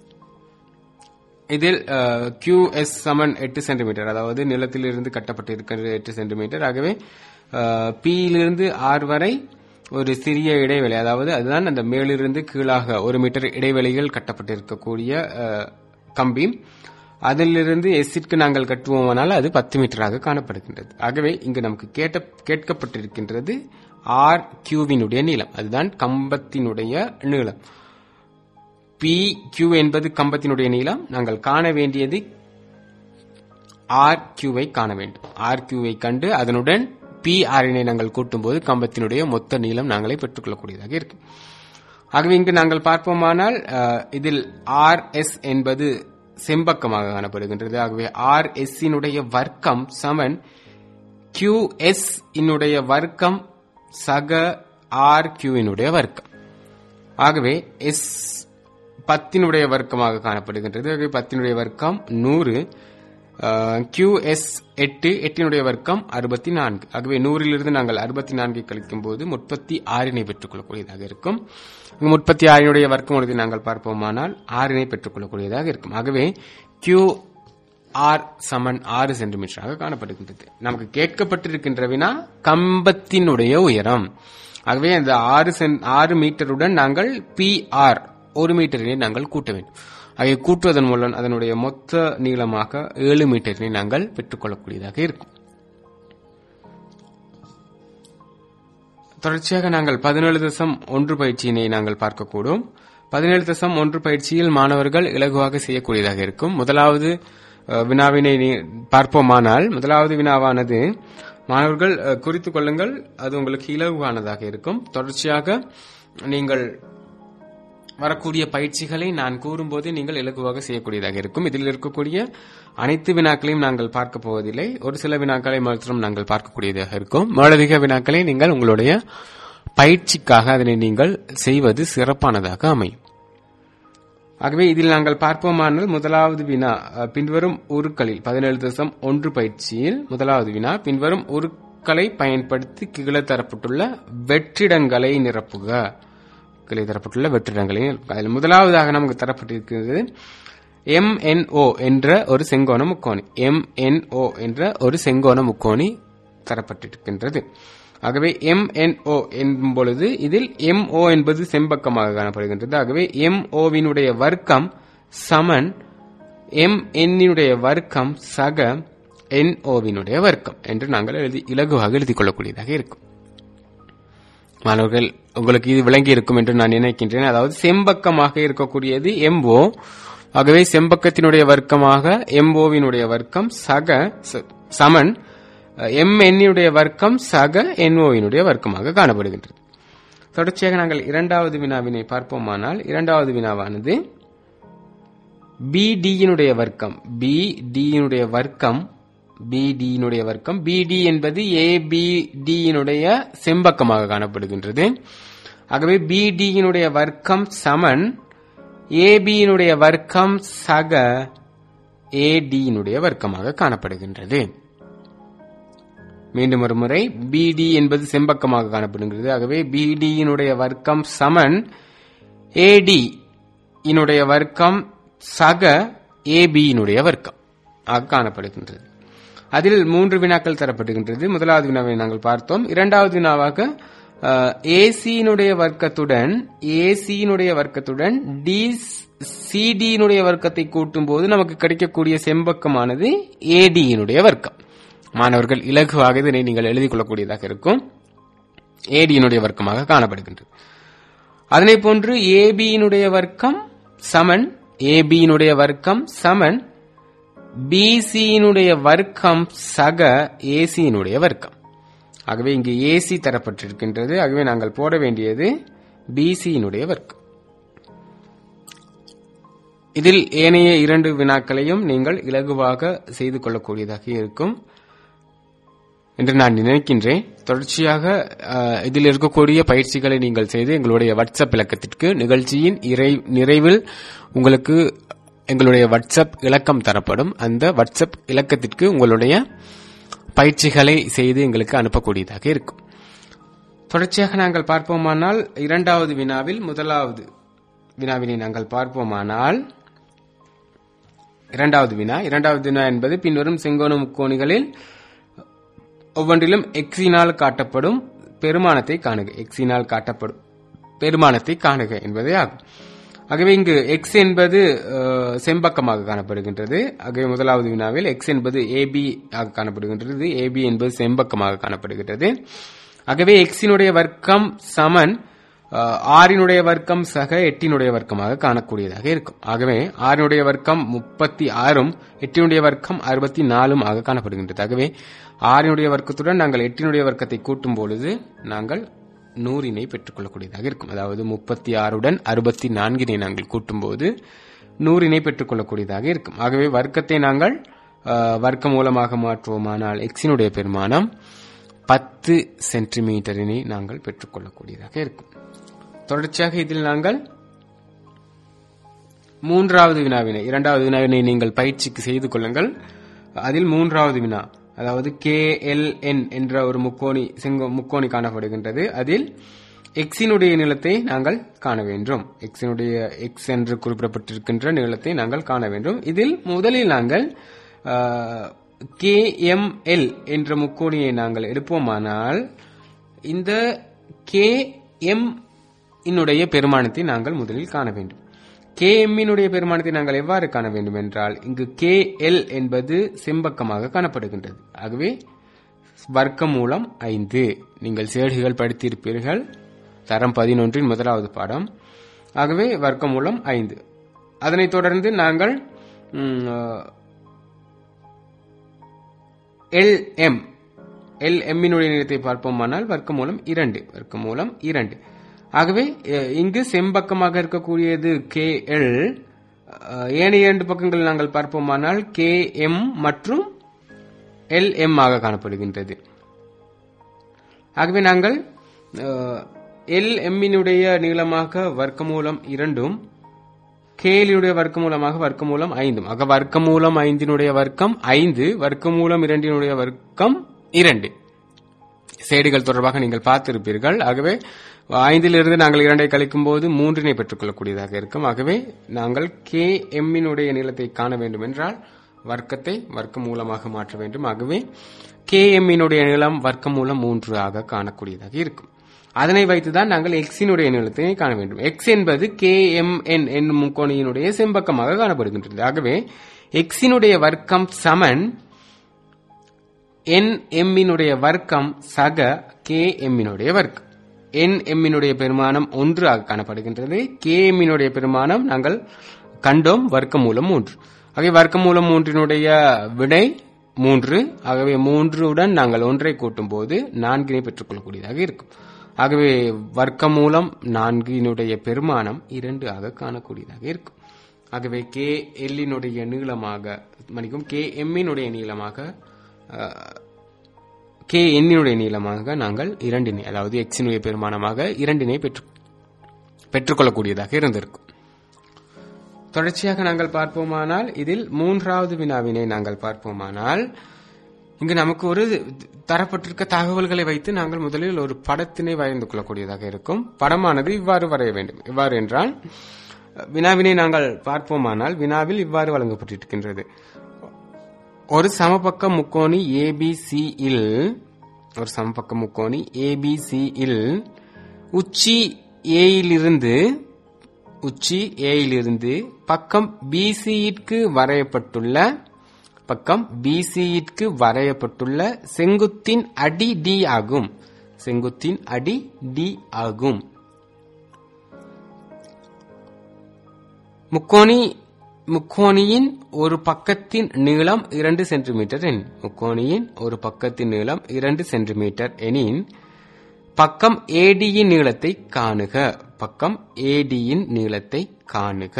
இதில் QS சமன் எட்டு சென்டிமீட்டர் அதாவது நிலத்திலிருந்து கட்டப்பட்டிருக்கிறது எட்டு சென்டிமீட்டர் ஆகவே P யிலிருந்து ஆர் வரை ஒரு சிறிய இடைவெளி அதாவது அதுதான் அந்த மேலிருந்து கீழாக ஒரு மீட்டர் இடைவெளிகள் கட்டப்பட்டிருக்கக்கூடிய அஹ், கம்பி அதிலிருந்து எஸ்ஸிற்கு நாங்கள் கட்டுவோமானால் அது பத்து மீட்டராக காணப்படுகின்றது ஆகவே இங்கு நமக்கு கேட்ட கேட்கப்பட்டிருக்கின்றது ஆர் கியூவினுடைய நீளம் அதுதான் கம்பத்தினுடைய நீளம் பி கியூ என்பது கம்பத்தினுடைய நீளம் நாங்கள் காண வேண்டியது ஆர் கியூவை காண வேண்டும் ஆர் கியூவை கண்டு அதனுடன் பி ஆரினை நாங்கள் கூட்டும்போது கம்பத்தினுடைய மொத்த நீளம் நாங்களே பெற்றுக்கொள்ளக்கூடியதாக இருக்கும் ஆகவே இங்கு நாங்கள் பார்ப்போமானால் அஹ், இதில் ஆர் எஸ் என்பது செம்பக்கமாக காணப்படுகின்றது ஆகவே ஆர் எஸ் இனுடைய வர்க்கம் சமன் கியூ எஸ் இனுடைய வர்க்கம் சக ஆர் கியூவினுடைய வர்க்கம் ஆகவே எஸ் பத்தினுடைய வர்க்கமாக காணப்படுகின்றது ஆகவே பத்தினுடைய வர்க்கம் நூறு கியூ எஸ் எட்டு எட்டினுடைய வர்க்கம் அறுபத்தி நான்கு ஆகவே நூறிலிருந்து நாங்கள் அறுபத்தி நான்கை கழிக்கும் போது முப்பத்தி ஆறினை பெற்றுக்கொள்ளக்கூடியதாக இருக்கும் இங்கு முப்பத்தி ஆறினுடைய வர்க்கம் உறுதி நாங்கள் பார்ப்போமானால் ஆறினை பெற்றுக்கொள்ளக்கூடியதாக இருக்கும் ஆகவே கியூ ஆர் சமன் ஆறு சென்டிமீட்டராக காணப்படுகின்றது நமக்கு கேட்கப்பட்டிருக்கின்ற வினா கம்பத்தினுடைய உயரம் ஆகவே அந்த ஆறு சென் ஆறு மீட்டருடன் நாங்கள் பி ஆர் ஒரு மீட்டரினை நாங்கள் கூட்ட வேண்டும் அதை கூட்டுவதன் மூலம் அதனுடைய மொத்த நீளமாக ஏழு மீட்டரினை நாங்கள் பெற்றுக்கொள்ளக்கூடியதாக இருக்கும் தொடர்ச்சியாக நாங்கள் பதினேழு தசம் ஒன்று பயிற்சியினை நாங்கள் பார்க்கக்கூடும் பதினேழு தசம் ஒன்று பயிற்சியில் மாணவர்கள் இலகுவாக செய்யக்கூடியதாக இருக்கும் முதலாவது அஹ், வினாவினை நீ- பார்ப்போமானால் முதலாவது வினாவானது மாணவர்கள் அஹ், குறித்துக் கொள்ளுங்கள் அது உங்களுக்கு இலகுவானதாக இருக்கும் தொடர்ச்சியாக நீங்கள் வரக்கூடிய பயிற்சிகளை நான் கூறும்போது நீங்கள் இலகுவாக செய்யக்கூடியதாக இருக்கும் இதில் இருக்கக்கூடிய அனைத்து வினாக்களையும் நாங்கள் பார்க்க போவதில்லை ஒரு சில வினாக்களை மாத்திரம் நாங்கள் பார்க்கக்கூடியதாக இருக்கும் மேலதிக வினாக்களை நீங்கள் உங்களுடைய பயிற்சிக்காக அதனை நீங்கள் செய்வது சிறப்பானதாக அமையும் ஆகவே இதில் நாங்கள் பார்ப்போமானால் முதலாவது வினா அஹ், பின்வரும் உருக்களில் பதினேழு தசம் ஒன்று பயிற்சியில் முதலாவது வினா பின்வரும் உருக்களை பயன்படுத்தி கீழே தரப்பட்டுள்ள வெற்றிடங்களை நிரப்புக கீழே தரப்பட்டுள்ள வெற்றிடங்களை நிரப்புக. அதில் முதலாவதாக நமக்கு தரப்பட்டிருக்கிறது MNO என்ற ஒரு செங்கோண முக்கோணி MNO என்ற ஒரு செங்கோண முக்கோணி தரப்பட்டிருக்கின்றது ஆகவே MNO என்னும் பொழுது இதில் MO என்பது செம்பக்கமாக காணப்படுகின்றது ஆகவே MO-வினுடைய வர்க்கம் சமன் MN-னுடைய வர்க்கம் சக NO-வினுடைய வர்க்கம் என்று நாங்கள் எழுதி இலகுவாக எழுதிக் கொள்ளக்கூடியதாக இருக்கும் மாணவர்கள் உங்களுக்கு இது விளங்கி இருக்கும் என்று நான் நினைக்கின்றேன் அதாவது செம்பக்கமாக இருக்கக்கூடியது எம்போ ஆகவே செம்பக்கத்தினுடைய வர்க்கமாக எம்போவினுடைய வர்க்கம் சக ச- சமன் எம்என்னுடைய வர்க்கம் சக என்ஓவினுடைய வர்க்கமாக காணப்படுகின்றது தொடர்ச்சியாக நாங்கள் இரண்டாவது வினாவினை பார்ப்போமானால் இரண்டாவது வினாவானது பிடியினுடைய வர்க்கம் பிடியினுடைய வர்க்கம் பிடியினுடைய வர்க்கம் பிடி என்பது ஏபிடியினுடைய செம்பக்கமாக காணப்படுகின்றது ஆகவே பிடியினுடைய வர்க்கம் சமன் ஏபியினுடைய வர்க்கம் சக ஏடியினுடைய வர்க்கமாக காணப்படுகின்றது மீண்டும் ஒரு முறை பிடி என்பது செம்பக்கமாக காணப்படுகிறது ஆகவே பிடியினுடைய வர்க்கம் சமன் ஏடி இனுடைய வர்க்கம் சக ஏபியினுடைய வர்க்கம் ஆக காணப்படுகின்றது அதில் மூன்று வினாக்கள் தரப்படுகின்றது முதலாவது வினாவை நாங்கள் பார்த்தோம் இரண்டாவது வினாவாக ஏசியினுடைய வர்க்கத்துடன் ஏசியினுடைய வர்க்கத்துடன் டி சிடியினுடைய வர்க்கத்தை கூட்டும் போது நமக்கு கிடைக்கக்கூடிய செம்பக்கமானது ஏடியினுடைய வர்க்கம் மாணவர்கள் இலகுவாக இதனை நீங்கள் எழுதிக் கொள்ளக்கூடியதாக இருக்கும் ஏடியினுடைய வர்க்கமாக காணப்படுகின்றது அதனை போன்று ஏபியினுடைய வர்க்கம் சமன் ஏபியினுடைய வர்க்கம் சமன் பிசியினுடைய வர்க்கம் சக ஏசியினுடைய வர்க்கம் ஆகவே இங்கு ஏசி தரப்பட்டிருக்கின்றது ஆகவே நாங்கள் போட வேண்டியது பிசியினுடைய வர்க்கம் இதில் ஏனைய இரண்டு வினாக்களையும் நீங்கள் இலகுவாக செய்து கொள்ளக்கூடியதாக இருக்கும் என்று நான் நினைக்கின்றேன் தொடர்ச்சியாக அஹ், இதில் இருக்கக்கூடிய பயிற்சிகளை நீங்கள் செய்து எங்களுடைய வாட்ஸ்அப் இலக்கத்திற்கு நிகழ்ச்சியின் இறை- நிறைவில் உங்களுக்கு எங்களுடைய வாட்ஸ்அப் இலக்கம் தரப்படும் அந்த வாட்ஸ்அப் இலக்கத்திற்கு உங்களுடைய பயிற்சிகளை செய்து எங்களுக்கு அனுப்பக்கூடியதாக இருக்கும் தொடர்ச்சியாக நாங்கள் பார்ப்போமானால் இரண்டாவது வினாவில் முதலாவது வினாவினை நாங்கள் பார்ப்போமானால் இரண்டாவது வினா இரண்டாவது வினா என்பது பின்வரும் செங்கோண முக்கோணிகளில் ஒவ்வொன்றிலும் எக்ஸினால் காட்டப்படும் பெருமானத்தை காணுக எக்ஸினால் காட்டப்படும் பெருமானத்தை காணுக என்பதே ஆகும் ஆகவே இங்கு எக்ஸ் என்பது அஹ், செம்பக்கமாக காணப்படுகின்றது ஆகவே முதலாவது வினாவில் எக்ஸ் என்பது ஏபி ஆக காணப்படுகின்றது ஏபி என்பது செம்பக்கமாக காணப்படுகின்றது ஆகவே எக்ஸினுடைய வர்க்கம் சமன் அஹ், ஆறினுடைய வர்க்கம் சக எட்டினுடைய வர்க்கமாக காணக்கூடியதாக இருக்கும் ஆகவே ஆறினுடைய வர்க்கம் முப்பத்தி ஆறும் எட்டினுடைய வர்க்கம் அறுபத்தி நாலும் ஆக காணப்படுகின்றது ஆகவே ஆறினுடைய வர்க்கத்துடன் நாங்கள் எட்டினுடைய வர்க்கத்தை கூட்டும் பொழுது நாங்கள் நூறினை பெற்றுக்கொள்ளக்கூடியதாக இருக்கும் அதாவது முப்பத்தி ஆறுடன் அறுபத்தி நான்கினை நாங்கள் கூட்டும்போது நூறினை பெற்றுக்கொள்ளக்கூடியதாக இருக்கும் ஆகவே வர்க்கத்தை நாங்கள் அஹ், வர்க்க மூலமாக மாற்றுவோமானால் எக்ஸினுடைய பெருமானம் பத்து சென்டிமீட்டரினை நாங்கள் பெற்றுக்கொள்ளக்கூடியதாக இருக்கும் தொடர்ச்சியாக இதில் நாங்கள் மூன்றாவது வினாவினை இரண்டாவது வினாவினை நீங்கள் பயிற்சிக்கு செய்து கொள்ளுங்கள் அதில் மூன்றாவது வினா அதாவது கே எல் என் என்ற ஒரு முக்கோணி செங்கோ முக்கோணி காணப்படுகின்றது அதில் எக்ஸினுடைய நீளத்தை நாங்கள் காண வேண்டும் எக்ஸினுடைய எக்ஸ் என்று குறிப்பிடப்பட்டிருக்கின்ற நீளத்தை நாங்கள் காண வேண்டும் இதில் முதலில் நாங்கள் கே எம் எல் என்ற முக்கோணியை நாங்கள் எடுப்போமானால் இந்த கே எம் இனுடைய பெருமானத்தை நாங்கள் முதலில் காண வேண்டும் கே எம்மினுடைய பெருமானத்தை நாங்கள் எவ்வாறு காண வேண்டும் என்றால் இங்கு கே எல் என்பது செம்பக்கமாக காணப்படுகின்றது ஆகவே வர்க்க மூலம் ஐந்து நீங்கள் சேடுகள் படித்திருப்பீர்கள் தரம் பதினொன்றின் முதலாவது பாடம் ஆகவே வர்க்க மூலம் ஐந்து அதனைத் தொடர்ந்து நாங்கள் எல் எம் எல் எம்மினுடைய நீளத்தை பார்ப்போமானால் வர்க்கமூலம் இரண்டு வர்க்கமூலம் இரண்டு ஆகவே அஹ், இங்கு செம்பக்கமாக இருக்கக்கூடியது கே எல் ஏனைய இரண்டு பக்கங்கள் நாங்கள் பார்ப்போமானால் கே எம் மற்றும் எல் எம் ஆக காணப்படுகின்றது ஆகவே நாங்கள் எல் எம்மினுடைய நீளமாக வர்க்கமூலம் இரண்டும் கேலினுடைய வர்க்கமூலமாக வர்க்கமூலம் ஐந்தும் ஆக வர்க்கமூலம் ஐந்தினுடைய வர்க்கம் ஐந்து வர்க்கமூலம் இரண்டினுடைய வர்க்கம் இரண்டு சேடுகள் தொடர்பாக நீங்கள் பார்த்திருப்பீர்கள் ஆகவே ஐந்திலிருந்து நாங்கள் இரண்டை கழிக்கும் போது மூன்றினை பெற்றுக்கொள்ளக்கூடியதாக இருக்கும் ஆகவே நாங்கள் கே எம்மினுடைய நீளத்தை காண வேண்டும் என்றால் வர்க்கத்தை வர்க்க மூலமாக மாற்ற வேண்டும் ஆகவே கே எம்மினுடைய நீளம் வர்க்க மூலம் மூன்று ஆக காணக்கூடியதாக இருக்கும் அதனை வைத்துதான் நாங்கள் எக்ஸினுடைய நீளத்தை காண வேண்டும் எக்ஸ் என்பது கே எம் என் என்னும் முக்கோணியினுடைய செம்பக்கமாக காணப்படுகின்றது ஆகவே எக்ஸினுடைய வர்க்கம் சமன் என் எம்மினுடைய வர்க்கம் சக கே எம்மினுடைய வர்க்கம் என் எம்மினுடைய பெருமானம் ஒன்று ஆக காணப்படுகின்றது கே எம்மினுடைய பெருமானம் நாங்கள் கண்டோம் வர்க்கமூலம் மூன்று ஆகவே வர்க்கமூலம் மூன்றினுடைய விடை மூன்று ஆகவே மூன்றுடன் நாங்கள் ஒன்றை கூட்டும் போது நான்கினை பெற்றுக்கொள்ளக்கூடியதாக இருக்கும் ஆகவே வர்க்கமூலம் நான்கினுடைய பெருமானம் இரண்டு ஆக காணக்கூடியதாக இருக்கும் ஆகவே கே எல்லினுடைய நீளமாக மன்னிக்கும் கே எம்மினுடைய நீளமாக அஹ், கே எண்ணினுடைய நீளமாக நாங்கள் இரண்டினை அதாவது எக்ஸினுடைய பெருமானமாக இரண்டினை பெற்று பெற்றுக்கொள்ளக்கூடியதாக இருந்திருக்கும் தொடர்ச்சியாக நாங்கள் பார்ப்போமானால் இதில் மூன்றாவது வினாவினை நாங்கள் பார்ப்போமானால் இங்கு நமக்கு ஒரு தரப்பட்டிருக்க தகவல்களை வைத்து நாங்கள் முதலில் ஒரு படத்தினை வரைந்து கொள்ளக்கூடியதாக இருக்கும் படமானது இவ்வாறு வரைய வேண்டும் இவ்வாறு என்றால் வினாவினை நாங்கள் பார்ப்போமானால் வினாவில் இவ்வாறு வழங்கப்பட்டிருக்கின்றது ஒரு சமபக்க முக்கோணி ஏபிசி இல் ஒரு சமபக்க முக்கோணி ஏபிசி இல் உச்சி ஏயிலிருந்து உச்சி ஏயிலிருந்து பக்கம் பிசியிற்கு வரையப்பட்டுள்ள பக்கம் பிசியிற்கு வரையப்பட்டுள்ள செங்குத்தின் அடி டி ஆகும் செங்குத்தின் அடி டி ஆகும் முக்கோணி முக்கோணியின் ஒரு பக்கத்தின் நீளம் இரண்டு சென்டிமீட்டர் எனின் முக்கோணியின் ஒரு பக்கத்தின் நீளம் இரண்டு சென்டிமீட்டர் எனின் பக்கம் ஏடியின் நீளத்தை காணுக பக்கம் ஏடியின் நீளத்தை காணுக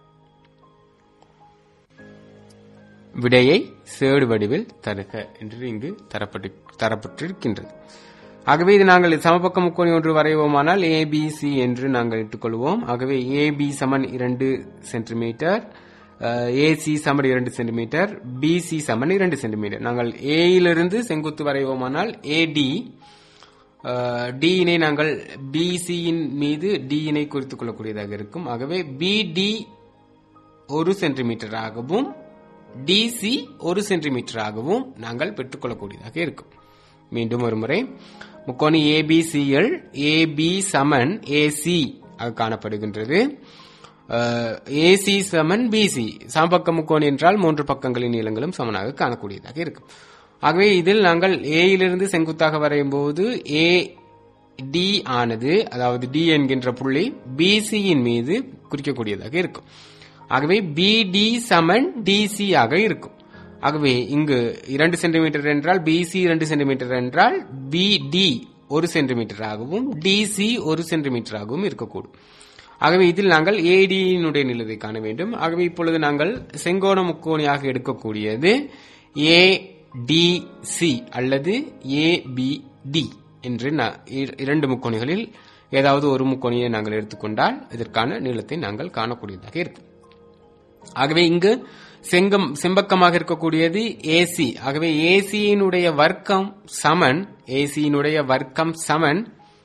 விடையை சேடு வடிவில் தருக என்று இங்கு தரப்பட்டு தரப்பட்டிருக்கின்றது ஆகவே இது நாங்கள் சமபக்க முக்கோணி ஒன்று வரைவோமானால் ஏபிசி என்று நாங்கள் இட்டுக்கொள்வோம் ஆகவே ஏபி சமன் இரண்டு சென்டிமீட்டர் ஏசி சமன் இரண்டு சென்டிமீட்டர் பிசி சமன் இரண்டு சென்டிமீட்டர் நாங்கள் ஏயிலிருந்து செங்குத்து வரைவோமானால் ஏடி டியினை நாங்கள் பிசியின் மீது டியினை குறித்துக் கொள்ளக்கூடியதாக இருக்கும் ஆகவே பிடி ஒரு சென்டிமீட்டர் ஆகவும் டிசி ஒரு சென்டிமீட்டர் ஆகவும் நாங்கள் பெற்றுக்கொள்ளக்கூடியதாக இருக்கும் மீண்டும் ஒரு முறை முக்கோணி ஏபிசிஎல் ஏபி சமன் ஏசி காணப்படுகின்றது ஏசி சமன் பிசி சமபக்க முக்கோணி என்றால் மூன்று பக்கங்களின் நீளங்களும் சமனாக காணக்கூடியதாக இருக்கும் ஆகவே இதில் நாங்கள் ஏயிலிருந்து செங்குத்தாக வரையும் போது ஏ டி ஆனது அதாவது டி என்கின்ற புள்ளி பிசியின் மீது குறிக்கக்கூடியதாக இருக்கும் ஆகவே பிடி சமன் டிசி ஆக இருக்கும் ஆகவே இங்கு இரண்டு சென்டிமீட்டர் என்றால் பிசி இரண்டு சென்டிமீட்டர் என்றால் பிடி ஒரு சென்டிமீட்டர் ஆகவும் டிசி ஒரு சென்டிமீட்டர் ஆகவும் இருக்கக்கூடும் ஆகவே இதில் நாங்கள் ஏடியினுடைய நிலத்தை காண வேண்டும் ஆகவே இப்பொழுது நாங்கள் செங்கோண முக்கோணியாக எடுக்கக்கூடியது ஏ டிசி அல்லது ஏபிடி என்று இரண்டு முக்கோணிகளில் ஏதாவது ஒரு முக்கோணியை நாங்கள் எடுத்துக்கொண்டால் இதற்கான நீளத்தை நாங்கள் காணக்கூடியதாக இருக்கும் ஆகவே இங்கு செங்கம் செம்பக்கமாக இருக்கக்கூடியது ஏசி ஆகவே ஏசியினுடைய வர்க்கம் சமன் ஏசியினுடைய வர்க்கம் சமன்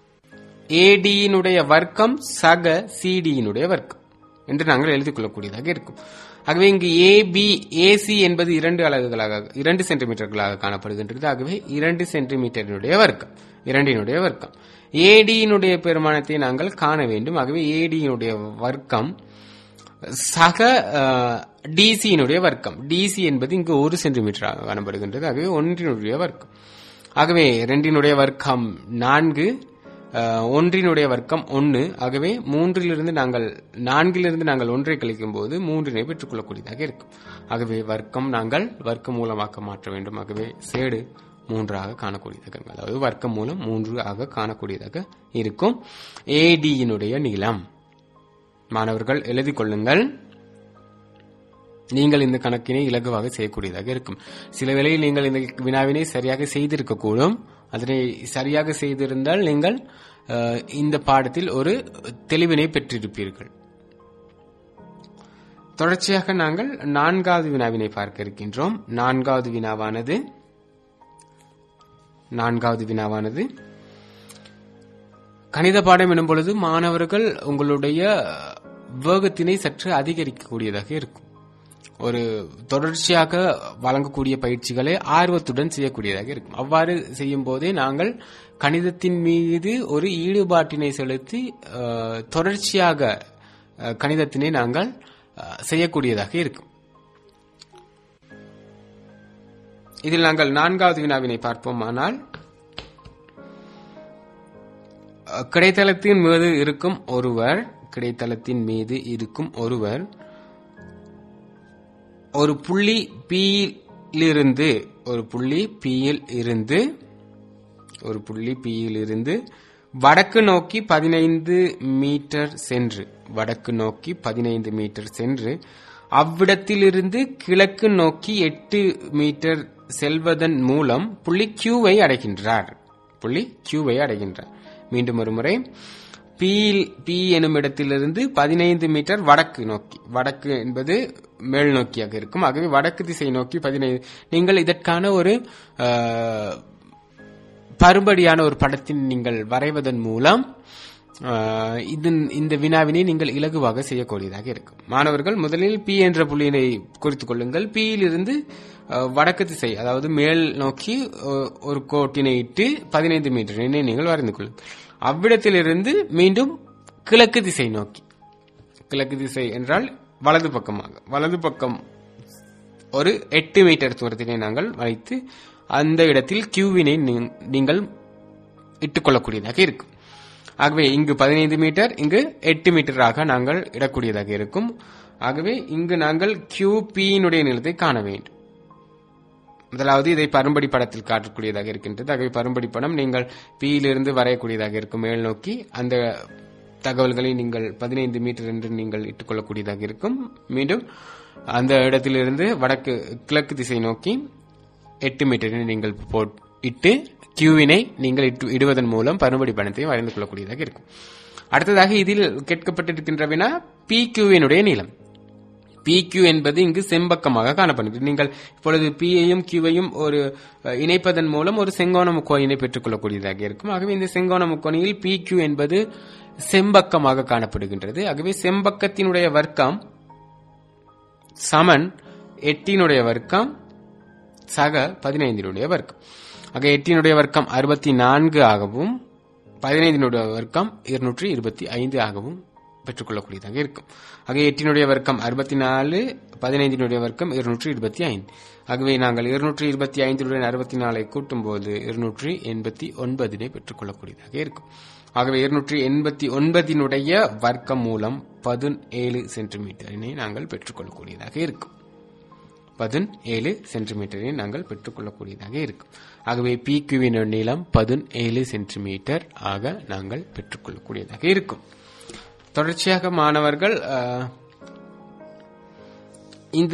ஏடியினுடைய வர்க்கம் சக சிடியினுடைய வர்க்கம் என்று நாங்கள் எழுதிக் கொள்ளக்கூடியதாக இருக்கும் ஆகவே இங்கு ஏபி ஏசி என்பது இரண்டு அலகுகளாக இரண்டு சென்டிமீட்டர்களாக காணப்படுகின்றது ஆகவே இரண்டு சென்டிமீட்டரினுடைய வர்க்கம் இரண்டினுடைய வர்க்கம் ஏடியினுடைய பெருமானத்தை நாங்கள் காண வேண்டும் ஆகவே ஏடியினுடைய வர்க்கம் சக டிசியினுடைய வர்க்கம் டிசி என்பது இங்கு ஒரு சென்டிமீட்டராக காணப்படுகின்றது ஆகவே ஒன்றினுடைய வர்க்கம் ஆகவே இரண்டினுடைய வர்க்கம் நான்கு ஒன்றினுடைய வர்க்கம் ஒன்று ஆகவே மூன்றிலிருந்து நாங்கள் நான்கிலிருந்து நாங்கள் ஒன்றை கழிக்கும் போது மூன்றினை பெற்றுக்கொள்ளக்கூடியதாக இருக்கும் ஆகவே வர்க்கம் நாங்கள் வர்க்க மூலமாக்க மாற்ற வேண்டும் ஆகவே சேடு மூன்றாக காணக்கூடியதாக இருக்கும் அதாவது வர்க்க மூலம் மூன்று ஆக காணக்கூடியதாக இருக்கும் ஏடியினுடைய நீளம் மாணவர்கள் எழுதி கொள்ளுங்கள் நீங்கள் இந்த கணக்கினை இலகுவாக செய்யக்கூடியதாக இருக்கும் சில வேளையில் நீங்கள் இந்த வினாவினை சரியாக செய்திருக்கக்கூடும் அதனை சரியாக செய்திருந்தால் நீங்கள் அஹ், இந்த பாடத்தில் ஒரு தெளிவினை பெற்றிருப்பீர்கள் தொடர்ச்சியாக நாங்கள் நான்காவது வினாவினை பார்க்க இருக்கின்றோம் நான்காவது வினாவானது நான்காவது வினாவானது கணித பாடம் எனும் பொழுது மாணவர்கள் உங்களுடைய வேகத்தினை சற்று அதிகரிக்கக்கூடியதாக இருக்கும் ஒரு தொடர்ச்சியாக வழங்கக்கூடிய பயிற்சிகளை ஆர்வத்துடன் செய்யக்கூடியதாக இருக்கும் அவ்வாறு செய்யும் போதே நாங்கள் கணிதத்தின் மீது ஒரு ஈடுபாட்டினை செலுத்தி அஹ், தொடர்ச்சியாக அஹ், கணிதத்தினை நாங்கள் அஹ், செய்யக்கூடியதாக இருக்கும் இதில் நாங்கள் நான்காவது வினாவினை பார்ப்போமானால் அஹ், கிடைத்தளத்தின் மீது இருக்கும் ஒருவர் கிடைத்தளத்தின் மீது இருக்கும் ஒருவர் ஒரு புள்ளி பியிலிருந்து ஒரு புள்ளி பியில் இருந்து ஒரு புள்ளி பியில் இருந்து வடக்கு நோக்கி பதினைந்து மீட்டர் சென்று வடக்கு நோக்கி பதினைந்து மீட்டர் சென்று அவ்விடத்திலிருந்து கிழக்கு நோக்கி எட்டு மீட்டர் செல்வதன் மூலம் புள்ளி கியூவை அடைகின்றார் புள்ளி கியூவை அடைகின்றார் மீண்டும் ஒரு முறை பி பி எனும் இடத்திலிருந்து பதினைந்து மீட்டர் வடக்கு நோக்கி வடக்கு என்பது மேல் நோக்கியாக இருக்கும் ஆகவே வடக்கு திசை நோக்கி பதினைந்து நீங்கள் இதற்கான ஒரு அஹ், பரும்படியான ஒரு படத்தின் நீங்கள் வரைவதன் மூலம் ஆஹ், இது இந்த வினாவினை நீங்கள் இலகுவாக செய்யக்கூடியதாக இருக்கும் மாணவர்கள் முதலில் பி என்ற புள்ளியினை குறித்துக் கொள்ளுங்கள் பியில் இருந்து வடக்கு திசை அதாவது மேல் நோக்கி அஹ், ஒரு கோட்டினை இட்டு பதினைந்து மீட்டரினை நீங்கள் வரைந்து கொள்ளுங்கள் அவ்விடத்திலிருந்து மீண்டும் கிழக்கு திசை நோக்கி கிழக்கு திசை என்றால் வலது பக்கமாக வலது பக்கம் ஒரு எட்டு மீட்டர் தூரத்தினை நாங்கள் வைத்து அந்த இடத்தில் கியூவினை நீ- நீங்கள் இட்டுக்கொள்ளக்கூடியதாக இருக்கும் ஆகவே இங்கு பதினைந்து மீட்டர் இங்கு எட்டு மீட்டராக நாங்கள் இடக்கூடியதாக இருக்கும் ஆகவே இங்கு நாங்கள் கியூபியினுடைய நிலத்தை காண வேண்டும் முதலாவது இதை பரும்படி படத்தில் காட்டக்கூடியதாக இருக்கின்றது ஆகவே பரும்படி படம் நீங்கள் பியிலிருந்து வரையக்கூடியதாக இருக்கும் மேல் நோக்கி அந்த தகவல்களை நீங்கள் பதினைந்து மீட்டர் என்று நீங்கள் இட்டுக்கொள்ளக்கூடியதாக இருக்கும் மீண்டும் அந்த இடத்திலிருந்து வடக்கு கிழக்கு திசை நோக்கி எட்டு மீட்டரை நீங்கள் போட் இட்டு கியூவினை நீங்கள் இட்டு இடுவதன் மூலம் பரும்படி பணத்தை வரைந்து கொள்ளக்கூடியதாக இருக்கும் அடுத்ததாக இதில் கேட்கப்பட்டிருக்கின்ற வினா பி கியூவினுடைய நீளம் PQ என்பது இங்கு செம்பக்கமாக காணப்படுகிறது நீங்கள் இப்பொழுது P ஐயும் Q ஐயும் ஒரு அஹ், இணைப்பதன் மூலம் ஒரு செங்கோண முக்கோணினை பெற்றுக்கொள்ளக்கூடியதாக இருக்கும் ஆகவே இந்த செங்கோண முக்கோணியில் PQ என்பது செம்பக்கமாக காணப்படுகின்றது ஆகவே செம்பக்கத்தினுடைய வர்க்கம் சமன் எட்டினுடைய வர்க்கம் சக பதினைந்தினுடைய வர்க்கம் ஆக எட்டினுடைய வர்க்கம் அறுபத்தி நான்கு ஆகவும் பதினைந்தினுடைய வர்க்கம் இருநூற்றி இருபத்தி ஐந்து ஆகவும் பெற்றுக்கொள்ளக்கூடியதாக இருக்கும் ஆக எட்டினுடைய வர்க்கம் அறுபத்தி நாலு பதினைந்தினுடைய வர்க்கம் இருநூற்றி இருபத்தி ஐந்து ஆகவே நாங்கள் இருநூற்றி இருபத்தி ஐந்துடன் அறுபத்தி நாலை கூட்டும்போது இருநூற்றி எண்பத்தி ஒன்பதினை பெற்றுக்கொள்ளக்கூடியதாக இருக்கும் ஆகவே இருநூற்றி எண்பத்தி ஒன்பதினுடைய வர்க்கம் மூலம் பதினேழு சென்டிமீட்டரினை நாங்கள் பெற்றுக்கொள்ளக்கூடியதாக இருக்கும் பதினேழு சென்டிமீட்டரை நாங்கள் பெற்றுக்கொள்ளக்கூடியதாக இருக்கும் ஆகவே பிக்யூவின் நீளம் பதினேழு சென்டிமீட்டர் ஆக நாங்கள் பெற்றுக்கொள்ளக்கூடியதாக இருக்கும் தொடர்ச்சியாக மாணவர்கள் அஹ், இந்த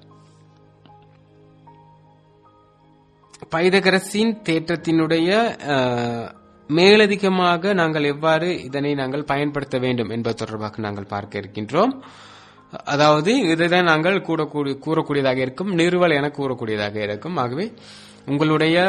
பைதகரசின் தேற்றத்தினுடைய அஹ், மேலதிகமாக நாங்கள் எவ்வாறு இதனை நாங்கள் பயன்படுத்த வேண்டும் என்பது தொடர்பாக நாங்கள் பார்க்க இருக்கின்றோம் அதாவது இதைதான் நாங்கள் கூறக்கூடிய கூறக்கூடியதாக இருக்கும் நிறுவல் என கூறக்கூடியதாக இருக்கும் ஆகவே உங்களுடைய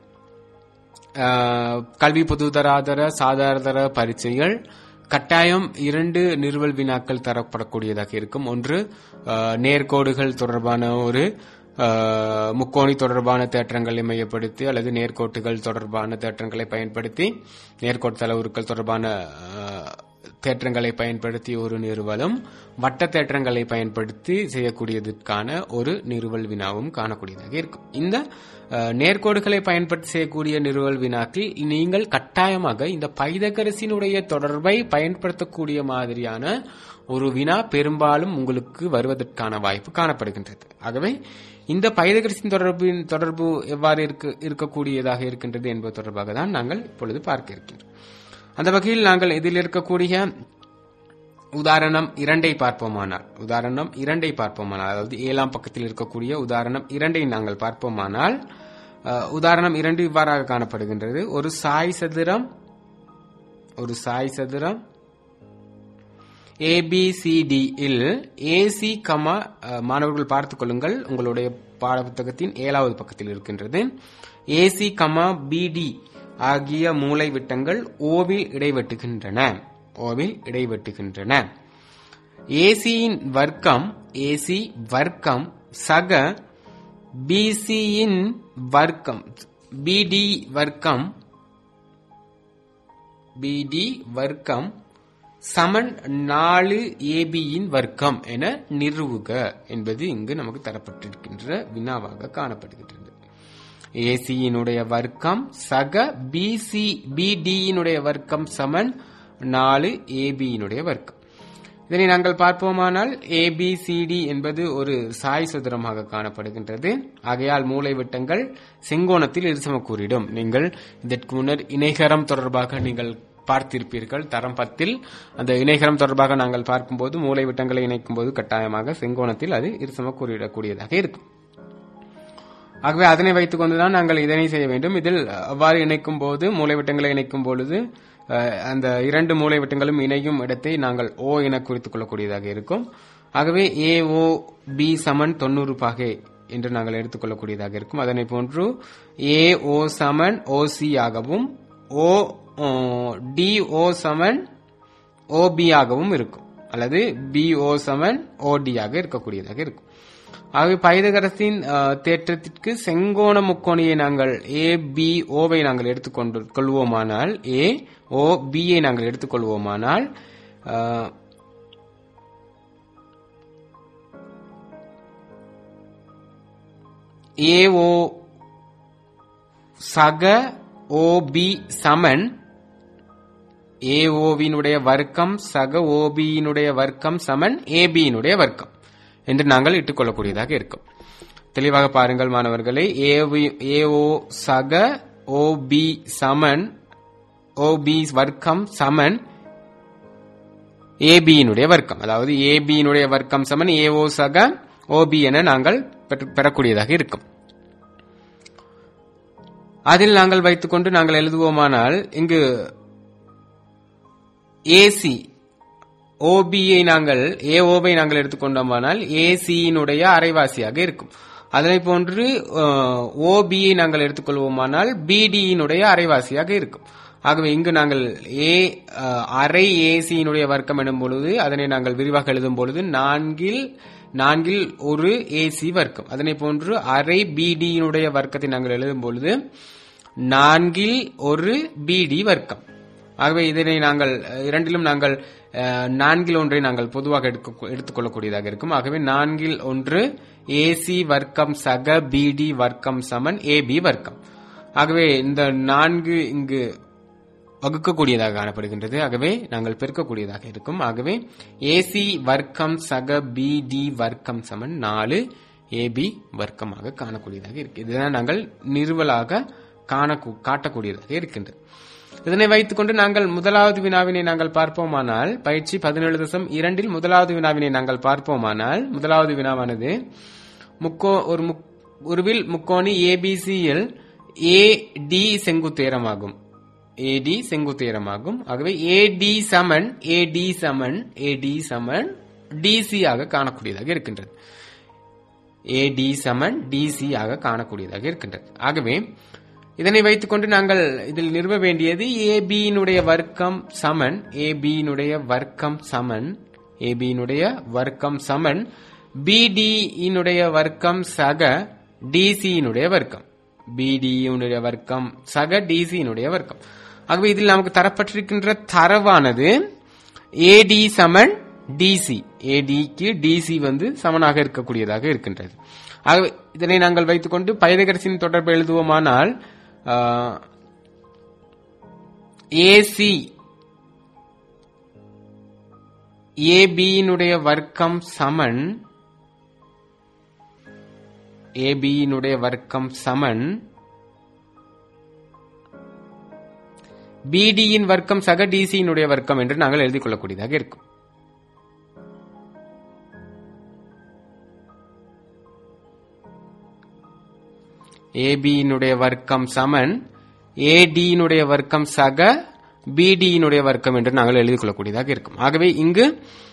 அஹ், கல்வி பொதுதராதர சாதாரண பரீட்சைகள் கட்டாயம் இரண்டு நிறுவல் வினாக்கள் தரப்படக்கூடியதாக இருக்கும் ஒன்று அஹ், நேர்கோடுகள் தொடர்பான ஒரு அஹ், முக்கோணி தொடர்பான தேற்றங்களை மையப்படுத்தி அல்லது நேர்கோட்டுகள் தொடர்பான தேற்றங்களை பயன்படுத்தி நேர்கோட்டு தளவுருக்கள் தொடர்பான அஹ், தேற்றங்களை பயன்படுத்தி ஒரு நிறுவலும் வட்ட தேற்றங்களை பயன்படுத்தி செய்யக்கூடியதற்கான ஒரு நிறுவல் வினாவும் காணக்கூடியதாக இருக்கும் இந்த அஹ், நேர்கோடுகளை பயன்படுத்தி செய்யக்கூடிய நிறுவல் வினாக்கள் நீங்கள் கட்டாயமாக இந்த பைதகரசினுடைய தொடர்பை பயன்படுத்தக்கூடிய மாதிரியான ஒரு வினா பெரும்பாலும் உங்களுக்கு வருவதற்கான வாய்ப்பு காணப்படுகின்றது ஆகவே இந்த பைதகரசின் தொடர்பின் தொடர்பு எவ்வாறு இருக்க இருக்கக்கூடியதாக இருக்கின்றது என்பது தொடர்பாக தான் நாங்கள் இப்பொழுது பார்க்க இருக்கின்றோம் அந்த வகையில் நாங்கள் இதில் இருக்கக்கூடிய உதாரணம் இரண்டை பார்ப்போமானால் உதாரணம் இரண்டை பார்ப்போமானால் அதாவது ஏழாம் பக்கத்தில் இருக்கக்கூடிய உதாரணம் இரண்டை நாங்கள் பார்ப்போமானால் அஹ், உதாரணம் இரண்டு இவ்வாறாக காணப்படுகின்றது ஒரு சாய் சதுரம் ஒரு சாய் சதுரம் ஏபிசிடி இல் ஏசி கமா அஹ், மாணவர்கள் பார்த்துக் கொள்ளுங்கள் உங்களுடைய பாடப்புத்தகத்தின் ஏழாவது பக்கத்தில் இருக்கின்றது ஏசி கமா பிடி ஆகிய மூலை விட்டங்கள் ஓவில் இடைவெட்டுகின்றன ஓவில் இடைவெட்டுகின்றன ஏசியின் வர்க்கம் ஏசி வர்க்கம் சக பிசியின் வர்க்கம் பிடி வர்க்கம் பிடி வர்க்கம் சமன் நாலு ஏபியின் வர்க்கம் என நிறுவுக என்பது இங்கு நமக்கு தரப்பட்டிருக்கின்ற வினாவாக காணப்படுகின்றது ஏசியினுடைய வர்க்கம் சக பிசி பிடியினுடைய வர்க்கம் சமன் நாலு ஏபியினுடைய வர்க்கம் இதனை நாங்கள் பார்ப்போமானால் ஏபிசிடி என்பது ஒரு சாய் சதுரமாக காணப்படுகின்றது ஆகையால் மூலை விட்டங்கள் செங்கோணத்தில் இருசம கூறிடும் நீங்கள் இதற்கு முன்னர் இணைகரம் தொடர்பாக நீங்கள் பார்த்திருப்பீர்கள் தரம் பத்தில் அந்த இணைகரம் தொடர்பாக நாங்கள் பார்க்கும்போது மூலை விட்டங்களை இணைக்கும் போது கட்டாயமாக செங்கோணத்தில் அது இருசம கூறிடக்கூடியதாக இருக்கும் ஆகவே அதனை வைத்துக் கொண்டுதான் நாங்கள் இதனை செய்ய வேண்டும் இதில் அவ்வாறு இணைக்கும் போது மூலைவிட்டங்களை இணைக்கும் பொழுது அஹ், அந்த இரண்டு மூலைவிட்டங்களும் இணையும் இடத்தை நாங்கள் ஓ என குறித்துக் கொள்ளக்கூடியதாக இருக்கும் ஆகவே ஏ ஓ பி சமன் தொண்ணூறு பாகை என்று நாங்கள் எடுத்துக்கொள்ளக்கூடியதாக இருக்கும் அதனை போன்று ஏ ஓ சமன் ஓசி ஆகவும் ஓ டி ஓ சமன் ஓபி ஆகவும் இருக்கும் அல்லது பி ஓ சமன் ஓடி ஆக இருக்கக்கூடியதாக இருக்கும் ஆகவே பைதகரசின் அஹ், தேற்றத்திற்கு செங்கோண முக்கோணியை நாங்கள் ஏ பி ஓவை நாங்கள் எடுத்துக்கொண்டு கொள்வோமானால் ஏ ஓ பியை நாங்கள் எடுத்துக்கொள்வோமானால் அஹ், ஏ ஓ சக ஓபி சமன் ஏஓவினுடைய வர்க்கம் சக ஓபியினுடைய வர்க்கம் சமன் ஏபியினுடைய வர்க்கம் என்று நாங்கள் இட்டுக்கொள்ளக்கூடியதாக இருக்கும் தெளிவாக பாருங்கள் மாணவர்களே ஏஓ சக ஓபி சமன் ஓபி வர்க்கம் சமன் ஏபியினுடைய வர்க்கம் அதாவது ஏபியினுடைய வர்க்கம் சமன் ஏஓ சக ஓபி என நாங்கள் பெற்று- பெறக்கூடியதாக இருக்கும் அதில் நாங்கள் வைத்துக்கொண்டு நாங்கள் எழுதுவோமானால் இங்கு ஏசி ஓபியை நாங்கள் ஏஓவை நாங்கள் எடுத்துக்கொண்டோமானால் ஏசியினுடைய அரைவாசியாக இருக்கும் அதனை போன்று ஓபியை நாங்கள் எடுத்துக்கொள்வோமானால் பிடியினுடைய அரைவாசியாக இருக்கும் ஆகவே இங்கு நாங்கள் ஏ அஹ், அரை ஏசியினுடைய வர்க்கம் எனும் பொழுது அதனை நாங்கள் விரிவாக எழுதும் பொழுது நான்கில் நான்கில் ஒரு ஏசி வர்க்கம் அதனை போன்று அரை பிடியினுடைய வர்க்கத்தை நாங்கள் எழுதும் பொழுது நான்கில் ஒரு பிடி வர்க்கம் ஆகவே இதனை நாங்கள் அஹ், இரண்டிலும் நாங்கள் அஹ், நான்கில் ஒன்றை நாங்கள் பொதுவாக எடுக்க- எடுத்துக்கொள்ளக்கூடியதாக இருக்கும் ஆகவே நான்கில் ஒன்று ஏசி வர்க்கம் சக பிடி வர்க்கம் சமன் ஏபி வர்க்கம் ஆகவே இந்த நான்கு இங்கு வகுக்கக்கூடியதாக காணப்படுகின்றது ஆகவே நாங்கள் பெருக்கக்கூடியதாக இருக்கும் ஆகவே ஏசி வர்க்கம் சக பிடி வர்க்கம் சமன் நாலு ஏபி வர்க்கமாக காணக்கூடியதாக இருக்கு இதுதான் நாங்கள் நிறுவலாக காண காட்டக்கூடியதாக இருக்கின்றது இதனை வைத்துக்கொண்டு நாங்கள் முதலாவது வினாவினை நாங்கள் பார்ப்போமானால் பயிற்சி பதினேழு தசம் இரண்டில் முதலாவது வினாவினை நாங்கள் பார்ப்போமானால் முதலாவது வினாவானது முக்கோ ஒரு முக்- உருவில் முக்கோணி ஏபிசியில் ஏடி செங்குத்தேரமாகும் ஏடி செங்குத்தேரமாகும் ஆகவே ஏடி சமன் ஏடி சமன் ஏடி சமன் டிசி ஆக காணக்கூடியதாக இருக்கின்றது ஏடி சமன் டிசி ஆக காணக்கூடியதாக இருக்கின்றது ஆகவே இதனை வைத்துக்கொண்டு நாங்கள் இதில் நிறுவ வேண்டியது ஏபியினுடைய வர்க்கம் சமன் ஏபியினுடைய வர்க்கம் சமன் ஏபியினுடைய வர்க்கம் சமன் பிடியினுடைய வர்க்கம் சக டிசியினுடைய வர்க்கம் பிடியினுடைய வர்க்கம் சக டிசியினுடைய வர்க்கம் ஆகவே இதில் நமக்கு தரப்பட்டிருக்கின்ற தரவானது ஏடி சமன் டிசி ஏடிக்கு டிசி வந்து சமனாக இருக்கக்கூடியதாக இருக்கின்றது ஆகவே இதனை நாங்கள் வைத்துக்கொண்டு பைதகரசின் தொடர்பு எழுதுவோமானால் ஏசி ஏபியினுடைய வர்க்கம் சமன் ஏபியினுடைய வர்க்கம் சமன் பிடியின் வர்க்கம் சக டிசியினுடைய வர்க்கம் என்று நாங்கள் எழுதிக் கொள்ளக்கூடியதாக இருக்கும் ஏபியினுடைய வர்க்கம் சமன் ஏடியினுடைய வர்க்கம் சக பிடியினுடைய வர்க்கம் என்று நாங்கள் எழுதிக் கொள்ளக்கூடியதாக இருக்கும் ஆகவே இங்கு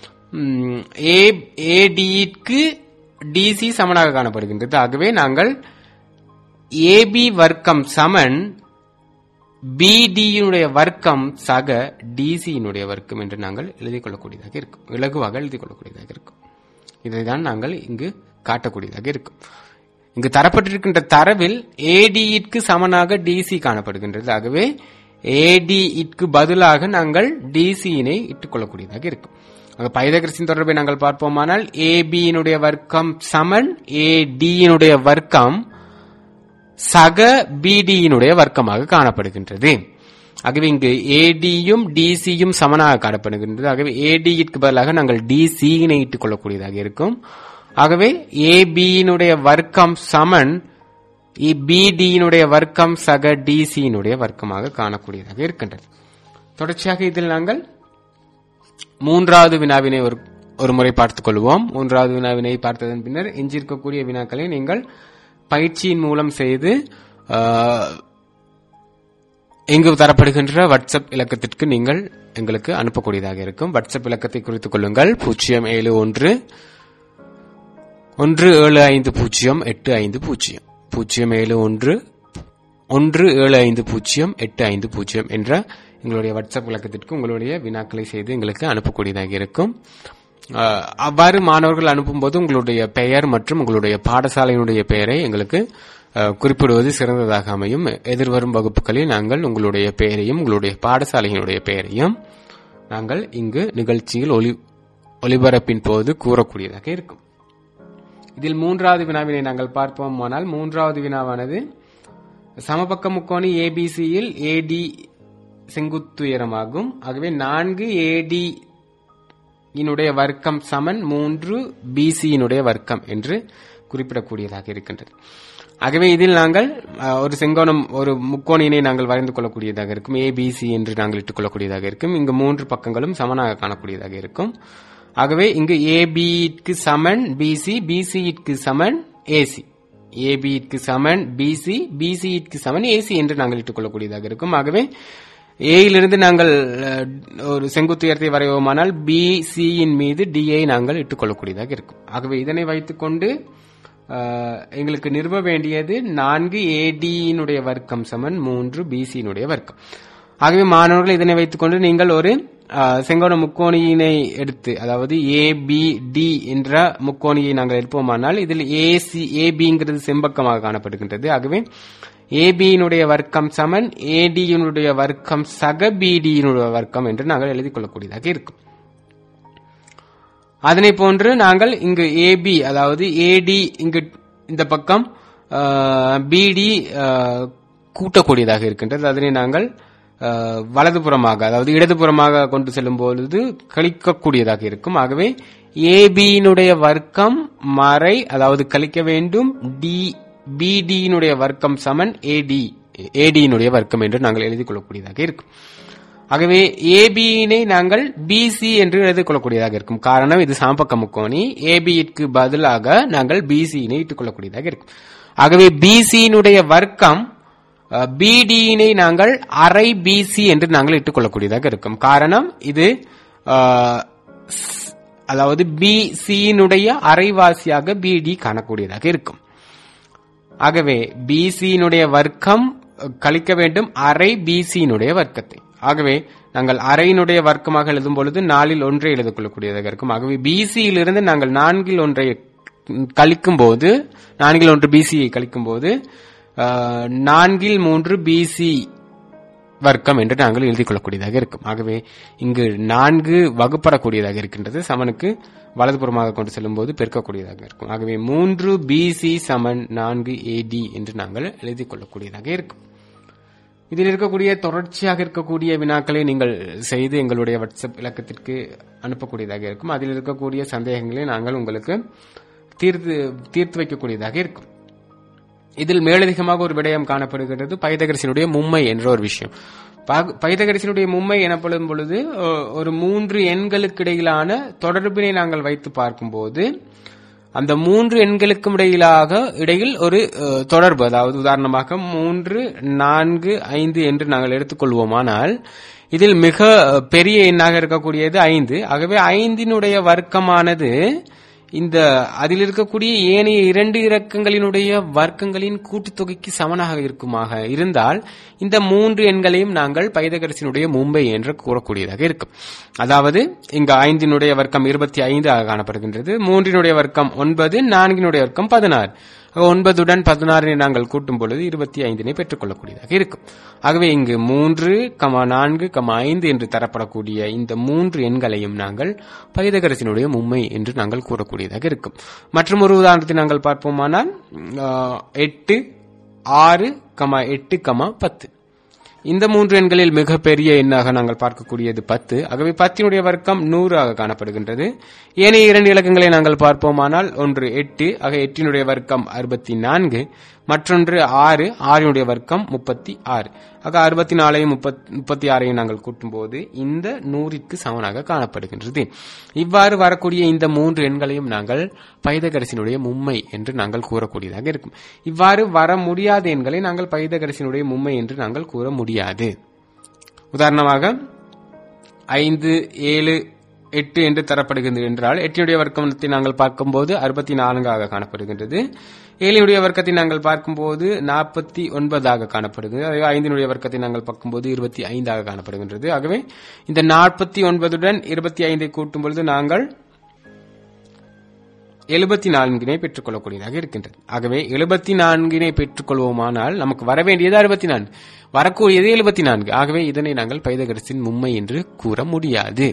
ஏடிக்கு டிசி சமனாக காணப்படுகின்றது ஆகவே நாங்கள் ஏபி வர்க்கம் சமன் பிடியினுடைய வர்க்கம் சக டிசியினுடைய வர்க்கம் என்று நாங்கள் எழுதிக் கொள்ளக்கூடியதாக இருக்கும் இலகுவாக எழுதிக் கொள்ளக்கூடியதாக இருக்கும் இதைதான் நாங்கள் இங்கு காட்டக்கூடியதாக இருக்கும் இங்கு தரப்பட்டிருக்கின்ற தரவில் ஏடியிற்கு சமனாக டிசி காணப்படுகின்றது ஆகவே ஏடிஇற்கு பதிலாக நாங்கள் டிசியினை இட்டுக்கொள்ளக்கூடியதாக இருக்கும் பைதகரசின் தொடர்பை நாங்கள் பார்ப்போமானால் ஏபியினுடைய வர்க்கம் சமன் ஏடியினுடைய வர்க்கம் சக பிடியினுடைய வர்க்கமாக காணப்படுகின்றது ஆகவே இங்கு ஏடியும் டிசியும் சமனாக காணப்படுகின்றது ஆகவே ஏடியிற்கு பதிலாக நாங்கள் டிசியினை இட்டுக் கொள்ளக்கூடியதாக இருக்கும் ஆகவே ஏபியினுடைய வர்க்கம் சமன் பிடியினுடைய வர்க்கம் சக டிசியினுடைய வர்க்கமாக காணக்கூடியதாக இருக்கின்றது தொடர்ச்சியாக இதில் நாங்கள் மூன்றாவது வினாவினை ஒரு ஒரு முறை பார்த்துக் கொள்வோம் மூன்றாவது வினாவினை பார்த்ததன் பின்னர் எஞ்சிருக்கக்கூடிய வினாக்களை நீங்கள் பயிற்சியின் மூலம் செய்து இங்கு தரப்படுகின்ற வாட்ஸ்அப் இலக்கத்திற்கு நீங்கள் எங்களுக்கு அனுப்பக்கூடியதாக இருக்கும் வாட்ஸ்அப் இலக்கத்தை குறித்துக் கொள்ளுங்கள் பூஜ்ஜியம் ஏழு ஒன்று ஒன்று ஏழு ஐந்து பூஜ்ஜியம் எட்டு ஐந்து பூஜ்ஜியம் பூஜ்ஜியம் ஏழு ஒன்று ஒன்று ஏழு ஐந்து பூஜ்ஜியம் எட்டு ஐந்து பூஜ்ஜியம் என்ற எங்களுடைய வாட்ஸ்அப் இலக்கத்திற்கு உங்களுடைய வினாக்களை செய்து எங்களுக்கு அனுப்பக்கூடியதாக இருக்கும் அவ்வாறு மாணவர்கள் அனுப்பும்போது உங்களுடைய பெயர் மற்றும் உங்களுடைய பாடசாலையினுடைய பெயரை எங்களுக்கு குறிப்பிடுவது சிறந்ததாக அமையும் எதிர்வரும் வகுப்புகளில் நாங்கள் உங்களுடைய பெயரையும் உங்களுடைய பாடசாலையினுடைய பெயரையும் நாங்கள் இங்கு நிகழ்ச்சியில் ஒளி ஒலிபரப்பின் போது கூறக்கூடியதாக இருக்கும் இதில் மூன்றாவது வினாவினை நாங்கள் பார்ப்போமானால் மூன்றாவது வினாவானது சமபக்க முக்கோணி ஏபிசியில் ஏடி செங்குத்துயரமாகும் ஆகவே நான்கு ஏடி இனுடைய வர்க்கம் சமன் மூன்று பிசியினுடைய வர்க்கம் என்று குறிப்பிடக்கூடியதாக இருக்கின்றது ஆகவே இதில் நாங்கள் ஒரு செங்கோணம் ஒரு முக்கோணியினை நாங்கள் வரைந்து கொள்ளக்கூடியதாக இருக்கும் ஏபிசி என்று நாங்கள் இட்டுக் கொள்ளக்கூடியதாக இருக்கும் இங்கு மூன்று பக்கங்களும் சமனாக காணக்கூடியதாக இருக்கும் ஆகவே இங்கு ஏபிக்கு சமன் பிசி பிசிக்கு சமன் ஏசி ஏபிக்கு சமன் பிசி பிசிக்கு சமன் ஏசி என்று நாங்கள் இட்டுக் கொள்ளக்கூடியதாக இருக்கும் ஆகவே ஏயிலிருந்து நாங்கள் ஒரு செங்குத்துயரத்தை வரைவோமானால் பிசியின் மீது டிஐ நாங்கள் இட்டுக்கொள்ளக்கூடியதாக இருக்கும் ஆகவே இதனை வைத்துக்கொண்டு எங்களுக்கு நிறுவ வேண்டியது நான்கு ஏடியினுடைய வர்க்கம் சமன் மூன்று பிசியினுடைய வர்க்கம் ஆகவே மாணவர்கள் இதனை வைத்துக்கொண்டு நீங்கள் ஒரு செங்கோண முக்கோணியினை எடுத்து அதாவது ஏ பி டி என்ற முக்கோணியை நாங்கள் எடுப்போமானால் இதில் ஏசி ஏபிங்கிறது செம்பக்கமாக காணப்படுகின்றது ஆகவே ஏபியினுடைய வர்க்கம் சமன் ஏடியினுடைய வர்க்கம் சக பிடியினுடைய வர்க்கம் என்று நாங்கள் எழுதிக் கொள்ளக்கூடியதாக இருக்கும் அதனை போன்று நாங்கள் இங்கு ஏபி அதாவது ஏடி இங்கு இந்த பக்கம் பிடி கூட்டக்கூடியதாக இருக்கின்றது அதனை நாங்கள் வலதுபுறமாக அதாவது இடதுபுறமாக கொண்டு செல்லும் பொழுது கழிக்கக்கூடியதாக இருக்கும் ஆகவே ஏபியினுடைய வர்க்கம் மறை அதாவது கழிக்க வேண்டும் டி பிடியினுடைய வர்க்கம் சமன் ஏடி ஏடியினுடைய வர்க்கம் என்று நாங்கள் எழுதிக் கொள்ளக்கூடியதாக இருக்கும் ஆகவே ஏபியினை நாங்கள் பிசி என்று எழுதிக் கொள்ளக்கூடியதாக இருக்கும் காரணம் இது சாம்பக்க முக்கோணி ஏபியிற்கு பதிலாக நாங்கள் பிசியினை இட்டுக் கொள்ளக்கூடியதாக இருக்கும் ஆகவே பிசியினுடைய வர்க்கம் பிடியினை நாங்கள் அரை பிசி என்று நாங்கள் இட்டுக் கொள்ளக்கூடியதாக இருக்கும் காரணம் இது அதாவது பிசியினுடைய அரைவாசியாக பிடி காணக்கூடியதாக இருக்கும் ஆகவே பிசியினுடைய வர்க்கம் கழிக்க வேண்டும் அரை பிசியினுடைய வர்க்கத்தை ஆகவே நாங்கள் அரையினுடைய வர்க்கமாக எழுதும் பொழுது நாலில் ஒன்றை எழுதிக் கொள்ளக்கூடியதாக இருக்கும் ஆகவே பிசியிலிருந்து நாங்கள் நான்கில் ஒன்றை கழிக்கும் போது நான்கில் ஒன்று பிசியை கழிக்கும் போது நான்கில் மூன்று பிசி வர்க்கம் என்று நாங்கள் எழுதிக் கொள்ளக்கூடியதாக இருக்கும் ஆகவே இங்கு நான்கு வகுப்படக்கூடியதாக இருக்கின்றது சமனுக்கு வலதுபுறமாக கொண்டு செல்லும்போது பெருக்கக்கூடியதாக இருக்கும் ஆகவே மூன்று பிசி சமன் நான்கு ஏடி என்று நாங்கள் எழுதிக் கொள்ளக்கூடியதாக இருக்கும் இதில் இருக்கக்கூடிய தொடர்ச்சியாக இருக்கக்கூடிய வினாக்களை நீங்கள் செய்து எங்களுடைய வாட்ஸ்அப் இலக்கத்திற்கு அனுப்பக்கூடியதாக இருக்கும் அதில் இருக்கக்கூடிய சந்தேகங்களை நாங்கள் உங்களுக்கு தீர்த்து தீர்த்து வைக்கக்கூடியதாக இருக்கும் இதில் மேலதிகமாக ஒரு விடயம் காணப்படுகிறது பைதகரசினுடைய மும்மை என்ற ஒரு விஷயம் பா- பைதகரசினுடைய மும்மை எனப்படும் பொழுது ஒ- ஒரு மூன்று எண்களுக்கு இடையிலான தொடர்பினை நாங்கள் வைத்து பார்க்கும்போது அந்த மூன்று எண்களுக்கும் இடையிலாக இடையில் ஒரு அஹ், தொடர்பு அதாவது உதாரணமாக மூன்று நான்கு ஐந்து என்று நாங்கள் எடுத்துக்கொள்வோமானால் இதில் மிக அஹ், பெரிய எண்ணாக இருக்கக்கூடியது ஐந்து ஆகவே ஐந்தினுடைய வர்க்கமானது இந்த அதில் இருக்கக்கூடிய ஏனைய இரண்டு இறக்கங்களினுடைய வர்க்கங்களின் கூட்டுத்தொகைக்கு சமனாக இருக்குமாக இருந்தால் இந்த மூன்று எண்களையும் நாங்கள் பைதகரசினுடைய மும்பை என்று கூறக்கூடியதாக இருக்கும் அதாவது இங்கு ஐந்தினுடைய வர்க்கம் இருபத்தி ஐந்து ஆக காணப்படுகின்றது மூன்றினுடைய வர்க்கம் ஒன்பது நான்கினுடைய வர்க்கம் பதினாறு ஆக ஒன்பதுடன் பதினாறினை நாங்கள் கூட்டும் பொழுது இருபத்தி ஐந்தினை பெற்றுக்கொள்ளக்கூடியதாக இருக்கும் ஆகவே இங்கு மூன்று கமா நான்கு கமா ஐந்து என்று தரப்படக்கூடிய இந்த மூன்று எண்களையும் நாங்கள் பைதகரசினுடைய மும்மை என்று நாங்கள் கூறக்கூடியதாக இருக்கும் மற்றும் ஒரு உதாரணத்தை நாங்கள் பார்ப்போமானால் ஆஹ், எட்டு ஆறு கமா எட்டு கமா பத்து இந்த மூன்று எண்களில் மிகப்பெரிய எண்ணாக நாங்கள் பார்க்கக்கூடியது பத்து ஆகவே பத்தினுடைய வர்க்கம் நூறு ஆக காணப்படுகின்றது ஏனைய இரண்டு இலக்கங்களை நாங்கள் பார்ப்போமானால் ஒன்று எட்டு ஆக எட்டினுடைய வர்க்கம் அறுபத்தி நான்கு மற்றொன்று ஆறு ஆறினுடைய வர்க்கம் முப்பத்தி ஆறு ஆக அறுபத்தி நாலையும் முப்பத்தி ஆறையும் நாங்கள் கூட்டும்போது இந்த நூறிற்கு சமனாக காணப்படுகின்றது இவ்வாறு வரக்கூடிய இந்த மூன்று எண்களையும் நாங்கள் பைதகரசினுடைய மும்மை என்று நாங்கள் கூறக்கூடியதாக இருக்கும் இவ்வாறு வர முடியாத எண்களை நாங்கள் பைதகரசினுடைய மும்மை என்று நாங்கள் கூற முடியாது உதாரணமாக ஐந்து ஏழு எட்டு என்று தரப்படுகின்றது என்றால் எட்டினுடைய வர்க்கத்தை நாங்கள் பார்க்கும்போது அறுபத்தி நான்காக காணப்படுகின்றது ஏழினுடைய வர்க்கத்தை நாங்கள் பார்க்கும்போது நாற்பத்தி ஒன்பதாக காணப்படுகிறது அதே ஐந்தினுடைய வர்க்கத்தை நாங்கள் பார்க்கும்போது இருபத்தி ஐந்தாக காணப்படுகின்றது ஆகவே இந்த நாற்பத்தி ஒன்பதுடன் இருபத்தி ஐந்தை கூட்டும் பொழுது நாங்கள் எழுபத்தி நான்கினை பெற்றுக்கொள்ளக்கூடியதாக இருக்கின்றது ஆகவே எழுபத்தி நான்கினை பெற்றுக்கொள்வோமானால் நமக்கு வர வேண்டியது அறுபத்தி நான்கு வரக்கூடியது எழுபத்தி நான்கு ஆகவே இதனை நாங்கள் பைதகரசின் மும்மை என்று கூற முடியாது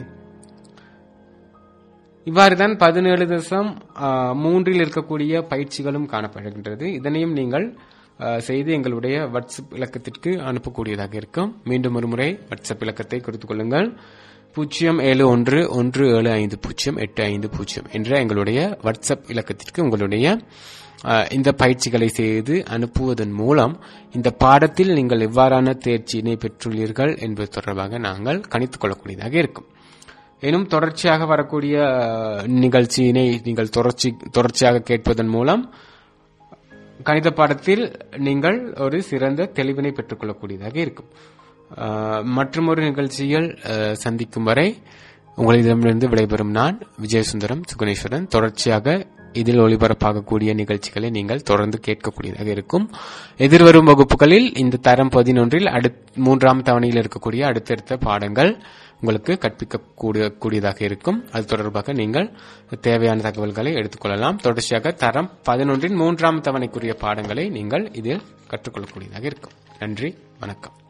இவ்வாறுதான் பதினேழு தசம் ஆஹ், மூன்றில் இருக்கக்கூடிய பயிற்சிகளும் காணப்படுகின்றது இதனையும் நீங்கள் ஆஹ், செய்து எங்களுடைய வாட்ஸ்அப் இலக்கத்திற்கு அனுப்பக்கூடியதாக இருக்கும் மீண்டும் ஒரு முறை வாட்ஸ்அப் இலக்கத்தை குறித்துக் கொள்ளுங்கள் பூஜ்ஜியம் ஏழு ஒன்று ஒன்று ஏழு ஐந்து பூஜ்ஜியம் எட்டு ஐந்து பூஜ்ஜியம் என்ற எங்களுடைய வாட்ஸ்அப் இலக்கத்திற்கு உங்களுடைய ஆஹ், இந்த பயிற்சிகளை செய்து அனுப்புவதன் மூலம் இந்த பாடத்தில் நீங்கள் எவ்வாறான தேர்ச்சியினை பெற்றுள்ளீர்கள் என்பது தொடர்பாக நாங்கள் கணித்துக் கொள்ளக்கூடியதாக இருக்கும் எனும் தொடர்ச்சியாக வரக்கூடிய அஹ், நிகழ்ச்சியினை நீங்கள் தொடர்ச்சி தொடர்ச்சியாக கேட்பதன் மூலம் கணித பாடத்தில் நீங்கள் ஒரு சிறந்த தெளிவினை பெற்றுக்கொள்ளக்கூடியதாக இருக்கும் அஹ், மற்றுமொரு நிகழ்ச்சியில் அஹ், சந்திக்கும் வரை உங்களிடமிருந்து விடைபெறும் நான் விஜயசுந்தரம் சுகுணேஸ்வரன் தொடர்ச்சியாக இதில் ஒளிபரப்பாகக்கூடிய நிகழ்ச்சிகளை நீங்கள் தொடர்ந்து கேட்கக்கூடியதாக இருக்கும் எதிர்வரும் வகுப்புகளில் இந்த தரம் பதினொன்றில் அடுத் மூன்றாம் தவணையில் இருக்கக்கூடிய அடுத்தடுத்த பாடங்கள் உங்களுக்கு கற்பிக்கக்கூடிய கூடியதாக இருக்கும் அது தொடர்பாக நீங்கள் தேவையான தகவல்களை எடுத்துக்கொள்ளலாம் தொடர்ச்சியாக தரம் பதினொன்றின் மூன்றாம் தவணைக்குரிய பாடங்களை நீங்கள் இதில் கற்றுக்கொள்ளக்கூடியதாக இருக்கும் நன்றி வணக்கம்